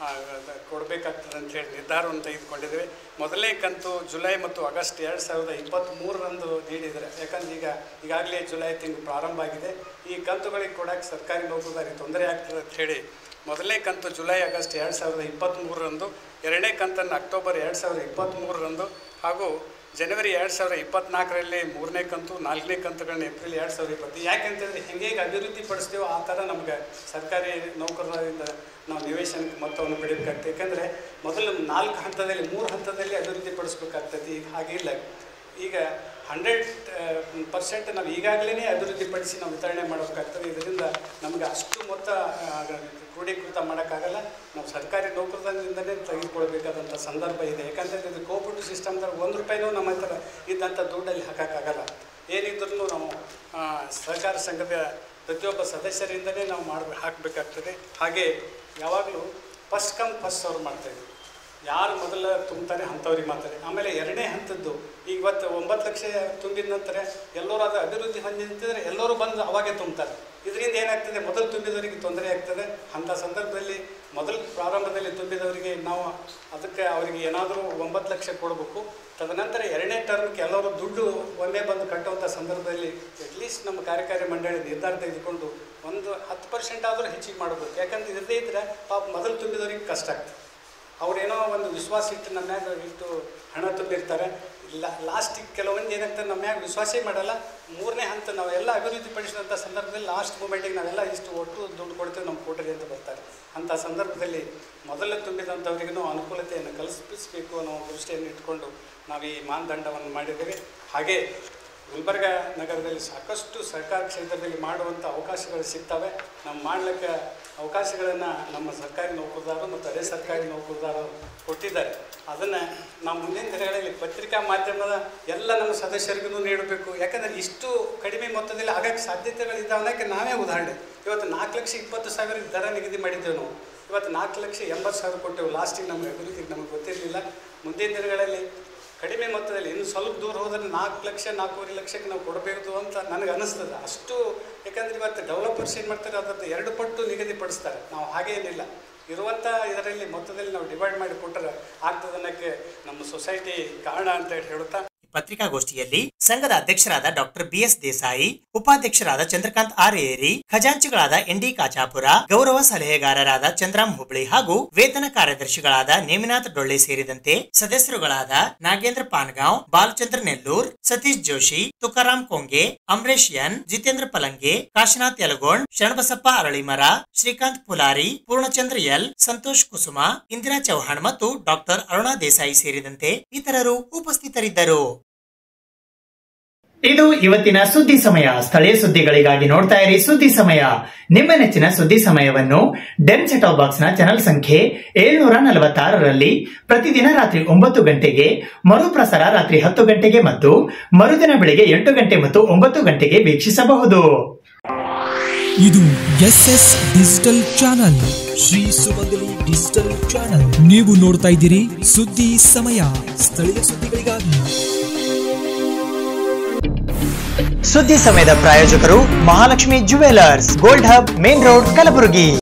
Speaker 11: ಕೊಡಬೇಕಾಗ್ತದೆ ಅಂತ ಹೇಳಿ ನಿರ್ಧಾರವನ್ನು ತೆಗೆದುಕೊಂಡಿದ್ದೇವೆ ಮೊದಲನೇ ಕಂತು ಜುಲೈ ಮತ್ತು ಆಗಸ್ಟ್ ಎರಡು ಸಾವಿರದ ಇಪ್ಪತ್ತ್ಮೂರರಂದು ನೀಡಿದರೆ ಯಾಕಂದ್ರೆ ಈಗ ಈಗಾಗಲೇ ಜುಲೈ ತಿಂಗಳು ಪ್ರಾರಂಭ ಆಗಿದೆ ಈ ಕಂತುಗಳಿಗೆ ಕೊಡೋಕ್ಕೆ ಸರ್ಕಾರಿ ನೌಕರರಿಗೆ ತೊಂದರೆ ಆಗ್ತದೆ ಅಂತ ಹೇಳಿ ಮೊದಲನೇ ಕಂತು ಜುಲೈ ಆಗಸ್ಟ್ ಎರಡು ಸಾವಿರದ ಇಪ್ಪತ್ತ್ಮೂರರಂದು ಎರಡನೇ ಕಂತನ್ನು ಅಕ್ಟೋಬರ್ ಎರಡು ಸಾವಿರದ ಇಪ್ಪತ್ತ್ಮೂರರಂದು ಹಾಗೂ ಜನವರಿ ಎರಡು ಸಾವಿರದ ಇಪ್ಪತ್ನಾಲ್ಕರಲ್ಲಿ ಮೂರನೇ ಕಂತು ನಾಲ್ಕನೇ ಕಂತುಗಳನ್ನ ಏಪ್ರಿಲ್ ಎರಡು ಸಾವಿರದ ಇಪ್ಪತ್ತು ಯಾಕೆಂತಂದರೆ ಹೆಂಗೆ ಹೇಗೆ ಅಭಿವೃದ್ಧಿ ಪಡಿಸ್ತೀವೋ ಆ ಥರ ನಮಗೆ ಸರ್ಕಾರಿ ನೌಕರರಿಂದ ನಾವು ನಿವೇಶನಕ್ಕೆ ಮೊತ್ತವನ್ನು ಪಡಿಬೇಕಾಗ್ತದೆ ಯಾಕಂದರೆ ಮೊದಲು ನಾಲ್ಕು ಹಂತದಲ್ಲಿ ಮೂರು ಹಂತದಲ್ಲಿ ಅಭಿವೃದ್ಧಿ ಪಡಿಸ್ಬೇಕಾಗ್ತದೆ ಈಗ ಹಾಗಿಲ್ಲ ಈಗ ಹಂಡ್ರೆಡ್ ಪರ್ಸೆಂಟ್ ನಾವು ಈಗಾಗಲೇ ಅಭಿವೃದ್ಧಿಪಡಿಸಿ ನಾವು ವಿತರಣೆ ಮಾಡಬೇಕಾಗ್ತದೆ ಇದರಿಂದ ನಮಗೆ ಅಷ್ಟು ಮೊತ್ತ ಆ, ಕ್ರೋಢೀಕೃತ ಮಾಡೋಕ್ಕಾಗಲ್ಲ ನಾವು ಸರ್ಕಾರಿ ನೌಕರರಿಂದಲೇ ತೆಗೆದುಕೊಳ್ಬೇಕಾದಂಥ ಸಂದರ್ಭ ಇದೆ ಯಾಕಂತಂದರೆ ಇದು ಕೋವಿಡ್ ಸಿಸ್ಟಮ್ದಾಗ ಒಂದು ರೂಪಾಯಿನೂ ನಮ್ಮ ಹತ್ರ ಇದ್ದಂಥ ದುಡ್ಡಲ್ಲಿ ಹಾಕೋಕ್ಕಾಗಲ್ಲ ಏನಿದ್ರೂ ನಾವು ಆ, ಸಹಕಾರ ಸಂಘದ ಪ್ರತಿಯೊಬ್ಬ ಸದಸ್ಯರಿಂದಲೇ ನಾವು ಮಾಡಿ ಹಾಕಬೇಕಾಗ್ತದೆ ಹಾಗೆ ಯಾವಾಗಲೂ ಫಸ್ಟ್ ಕಮ್ ಫಸ್ಟ್ ಸರ್ವ್ ಮಾಡ್ತಾಯಿದ್ವಿ ಯಾರು ಮೊದಲ ತುಂಬ್ತಾರೆ ಅಂಥವ್ರಿಗೆ ಮಾತಾರೆ ಆಮೇಲೆ ಎರಡನೇ ಹಂತದ್ದು ಈಗ ಇವತ್ತು ಒಂಬತ್ತು ಲಕ್ಷ ತುಂಬಿದ ನಂತರ ಎಲ್ಲರೂ ಅದು ಅಭಿವೃದ್ಧಿ ಹೊಂದಿದ್ರೆ ಎಲ್ಲರೂ ಬಂದು ಅವಾಗೆ ತುಂಬ್ತಾರೆ ಇದರಿಂದ ಏನಾಗ್ತದೆ ಮೊದಲು ತುಂಬಿದವರಿಗೆ ತೊಂದರೆ ಆಗ್ತದೆ ಅಂಥ ಸಂದರ್ಭದಲ್ಲಿ ಮೊದಲು ಪ್ರಾರಂಭದಲ್ಲಿ ತುಂಬಿದವರಿಗೆ ನಾವು ಅದಕ್ಕೆ ಅವರಿಗೆ ಏನಾದರೂ ಒಂಬತ್ತು ಲಕ್ಷ ಕೊಡಬೇಕು ತದನಂತರ ಎರಡನೇ ಟರ್ಮ್ಗೆ ಎಲ್ಲರೂ ದುಡ್ಡು ಒಂದೇ ಬಂದು ಕಟ್ಟುವಂಥ ಸಂದರ್ಭದಲ್ಲಿ ಅಟ್ಲೀಸ್ಟ್ ನಮ್ಮ ಕಾರ್ಯಕಾರಿ ಮಂಡಳಿ ನಿರ್ಧಾರ ತೆಗೆದುಕೊಂಡು ಒಂದು ಹತ್ತು ಪರ್ಸೆಂಟ್ ಆದರೂ ಹೆಚ್ಚಿಗೆ ಮಾಡಬೇಕು ಯಾಕಂದ್ರೆ ಇರದೇ ಇದ್ದರೆ ಪಾಪ ಮೊದಲು ತುಂಬಿದವರಿಗೆ ಕಷ್ಟ ಆಗ್ತದೆ ಅವ್ರೇನೋ ಒಂದು ವಿಶ್ವಾಸ ಇಟ್ಟು ನಮ್ಮ ಮ್ಯಾಗ ಇಟ್ಟು ಹಣ ತುಂಬಿರ್ತಾರೆ ಇಲ್ಲ ಲಾಸ್ಟಿಗೆ ಕೆಲವೊಂದು ಏನಾಗ್ತದೆ ನಮ್ಮ ಮ್ಯಾಗ ವಿಶ್ವಾಸೇ ಮಾಡಲ್ಲ ಮೂರನೇ ಹಂತ ನಾವೆಲ್ಲ ಅಭಿವೃದ್ಧಿ ಪಡಿಸಿದಂಥ ಸಂದರ್ಭದಲ್ಲಿ ಲಾಸ್ಟ್ ಮೂಮೆಂಟಿಗೆ ನಾವೆಲ್ಲ ಇಷ್ಟು ಒಟ್ಟು ದುಡ್ಡು ಕೊಡ್ತೇವೆ ನಮ್ಮ ಕೊಟ್ಟರಿ ಅಂತ ಬರ್ತಾರೆ ಅಂಥ ಸಂದರ್ಭದಲ್ಲಿ ಮೊದಲು ತುಂಬಿದಂಥವರಿಗೂ ಅನುಕೂಲತೆಯನ್ನು ಕಲ್ಪಿಸಬೇಕು ಅನ್ನೋ ದೃಷ್ಟಿಯನ್ನು ಇಟ್ಕೊಂಡು ನಾವು ಈ ಮಾನದಂಡವನ್ನು ಮಾಡಿದ್ದೇವೆ ಹಾಗೆ ಗುಲ್ಬರ್ಗ ನಗರದಲ್ಲಿ ಸಾಕಷ್ಟು ಸರ್ಕಾರ ಕ್ಷೇತ್ರದಲ್ಲಿ ಮಾಡುವಂಥ ಅವಕಾಶಗಳು ಸಿಗ್ತವೆ ನಾವು ಮಾಡಲಿಕ್ಕೆ ಅವಕಾಶಗಳನ್ನು ನಮ್ಮ ಸರ್ಕಾರಿ ನೌಕರದಾರರು ಮತ್ತು ಅರೆ ಸರ್ಕಾರಿ ನೌಕರದಾರರು ಕೊಟ್ಟಿದ್ದಾರೆ ಅದನ್ನು ನಾವು ಮುಂದಿನ ದಿನಗಳಲ್ಲಿ ಪತ್ರಿಕಾ ಮಾಧ್ಯಮದ ಎಲ್ಲ ನಮ್ಮ ಸದಸ್ಯರಿಗೂ ನೀಡಬೇಕು ಯಾಕಂದರೆ ಇಷ್ಟು ಕಡಿಮೆ ಮೊತ್ತದಲ್ಲಿ ಆಗಕ್ಕೆ ಸಾಧ್ಯತೆಗಳಿದ್ದಾವೆ ಅನ್ನೋಕ್ಕೆ ನಾವೇ ಉದಾಹರಣೆ ಇವತ್ತು ನಾಲ್ಕು ಲಕ್ಷ ಇಪ್ಪತ್ತು ಸಾವಿರ ದರ ನಿಗದಿ ಮಾಡಿದ್ದೇವೆ ನಾವು ಇವತ್ತು ನಾಲ್ಕು ಲಕ್ಷ ಎಂಬತ್ತು ಸಾವಿರ ಕೊಟ್ಟೆವು ಲಾಸ್ಟಿಗೆ ನಮಗೆ ಅಭಿವೃದ್ಧಿಗೆ ನಮಗೆ ಗೊತ್ತಿರಲಿಲ್ಲ ಮುಂದಿನ ದಿನಗಳಲ್ಲಿ ಕಡಿಮೆ ಮೊತ್ತದಲ್ಲಿ ಇನ್ನು ಸ್ವಲ್ಪ ದೂರ ಹೋದರೆ ನಾಲ್ಕು ಲಕ್ಷ ನಾಲ್ಕೂವರೆ ಲಕ್ಷಕ್ಕೆ ನಾವು ಕೊಡಬೇಕು ಅಂತ ನನಗೆ ಅನಿಸ್ತದೆ ಅಷ್ಟು ಯಾಕಂದ್ರೆ ಇವತ್ತು ಡೆವಲಪರ್ಸ್ ಏನು ಮಾಡ್ತಾರೆ ಅದರದ್ದು ಎರಡು ಪಟ್ಟು ನಿಗದಿಪಡಿಸ್ತಾರೆ ನಾವು ಹಾಗೇನಿಲ್ಲ ಇರುವಂಥ ಇದರಲ್ಲಿ ಮೊತ್ತದಲ್ಲಿ ನಾವು ಡಿವೈಡ್ ಮಾಡಿ ಕೊಟ್ಟರೆ ಆಗ್ತದೆ ಅನ್ನೋಕ್ಕೆ ನಮ್ಮ ಸೊಸೈಟಿ ಕಾರಣ ಅಂತ ಹೇಳಿ ಹೇಳುತ್ತಾ
Speaker 2: ಪತ್ರಿಕಾಗೋಷ್ಠಿಯಲ್ಲಿ ಸಂಘದ ಅಧ್ಯಕ್ಷರಾದ ಡಾಕ್ಟರ್ ಬಿ ಎಸ್ ದೇಸಾಯಿ ಉಪಾಧ್ಯಕ್ಷರಾದ ಚಂದ್ರಕಾಂತ್ ಆರ್ ಏರಿ ಖಜಾಂಚಿಗಳಾದ ಎನ್ ಡಿ ಕಾಚಾಪುರ ಗೌರವ ಸಲಹೆಗಾರರಾದ ಚಂದ್ರಾಮ್ ಹುಬ್ಳಿ ಹಾಗೂ ವೇತನ ಕಾರ್ಯದರ್ಶಿಗಳಾದ ನೇಮಿನಾಥ್ ಡೊಳ್ಳೆ ಸೇರಿದಂತೆ ಸದಸ್ಯರುಗಳಾದ ನಾಗೇಂದ್ರ ಪಾನ್ಗಾಂವ್ ಬಾಲಚಂದ್ರ ನೆಲ್ಲೂರ್ ಸತೀಶ್ ಜೋಶಿ ತುಕಾರಾಮ್ ಕೊಂಗೆ ಅಮರೇಶ್ ಎನ್ ಜಿತೇಂದ್ರ ಪಲಂಗೆ ಕಾಶಿನಾಥ್ ಯಲಗೋಣ್ ಶರಣಬಸಪ್ಪ ಅರಳಿಮರ ಶ್ರೀಕಾಂತ್ ಪುಲಾರಿ ಪೂರ್ಣಚಂದ್ರ ಎಲ್ ಸಂತೋಷ್ ಕುಸುಮ ಇಂದಿರಾ ಚೌಹಾಣ್ ಮತ್ತು ಡಾಕ್ಟರ್ ಅರುಣಾ ದೇಸಾಯಿ ಸೇರಿದಂತೆ ಇತರರು ಉಪಸ್ಥಿತರಿದ್ದರು ಇದು ಇವತ್ತಿನ ಸುದ್ದಿ ಸಮಯ ಸ್ಥಳೀಯ ಸುದ್ದಿಗಳಿಗಾಗಿ ನೋಡ್ತಾ ಇರಿ ಸುದ್ದಿ ಸಮಯ ನಿಮ್ಮ ನೆಚ್ಚಿನ ಸುದ್ದಿ ಸಮಯವನ್ನು ಡೆನ್ ಸೆಟ್ ಬಾಕ್ಸ್ ನ ಚಾನೆಲ್ ಸಂಖ್ಯೆ ಏಳ್ನೂರ ನಲವತ್ತಾರರಲ್ಲಿ ಪ್ರತಿದಿನ ರಾತ್ರಿ ಒಂಬತ್ತು ಗಂಟೆಗೆ ಮರುಪ್ರಸಾರ ರಾತ್ರಿ ಹತ್ತು ಗಂಟೆಗೆ ಮತ್ತು ಮರುದಿನ ಬೆಳಿಗ್ಗೆ ಎಂಟು ಗಂಟೆ ಮತ್ತು ಒಂಬತ್ತು ಗಂಟೆಗೆ ವೀಕ್ಷಿಸಬಹುದು
Speaker 1: ಇದು S S digital channel Shri Sumangali digital channel ನೀವು ನೋಡ್ತಾ ಇದ್ದೀರಿ ಸುದ್ದಿ ಸಮಯ ಸ್ಥಳೀಯ ಸುದ್ದಿಗಳಿಗಾಗಿ
Speaker 2: ಸುದ್ದಿ ಸಮಯದ ಪ್ರಾಯೋಜಕರು Mahalakshmi jewellers gold hub main road Kalaburagi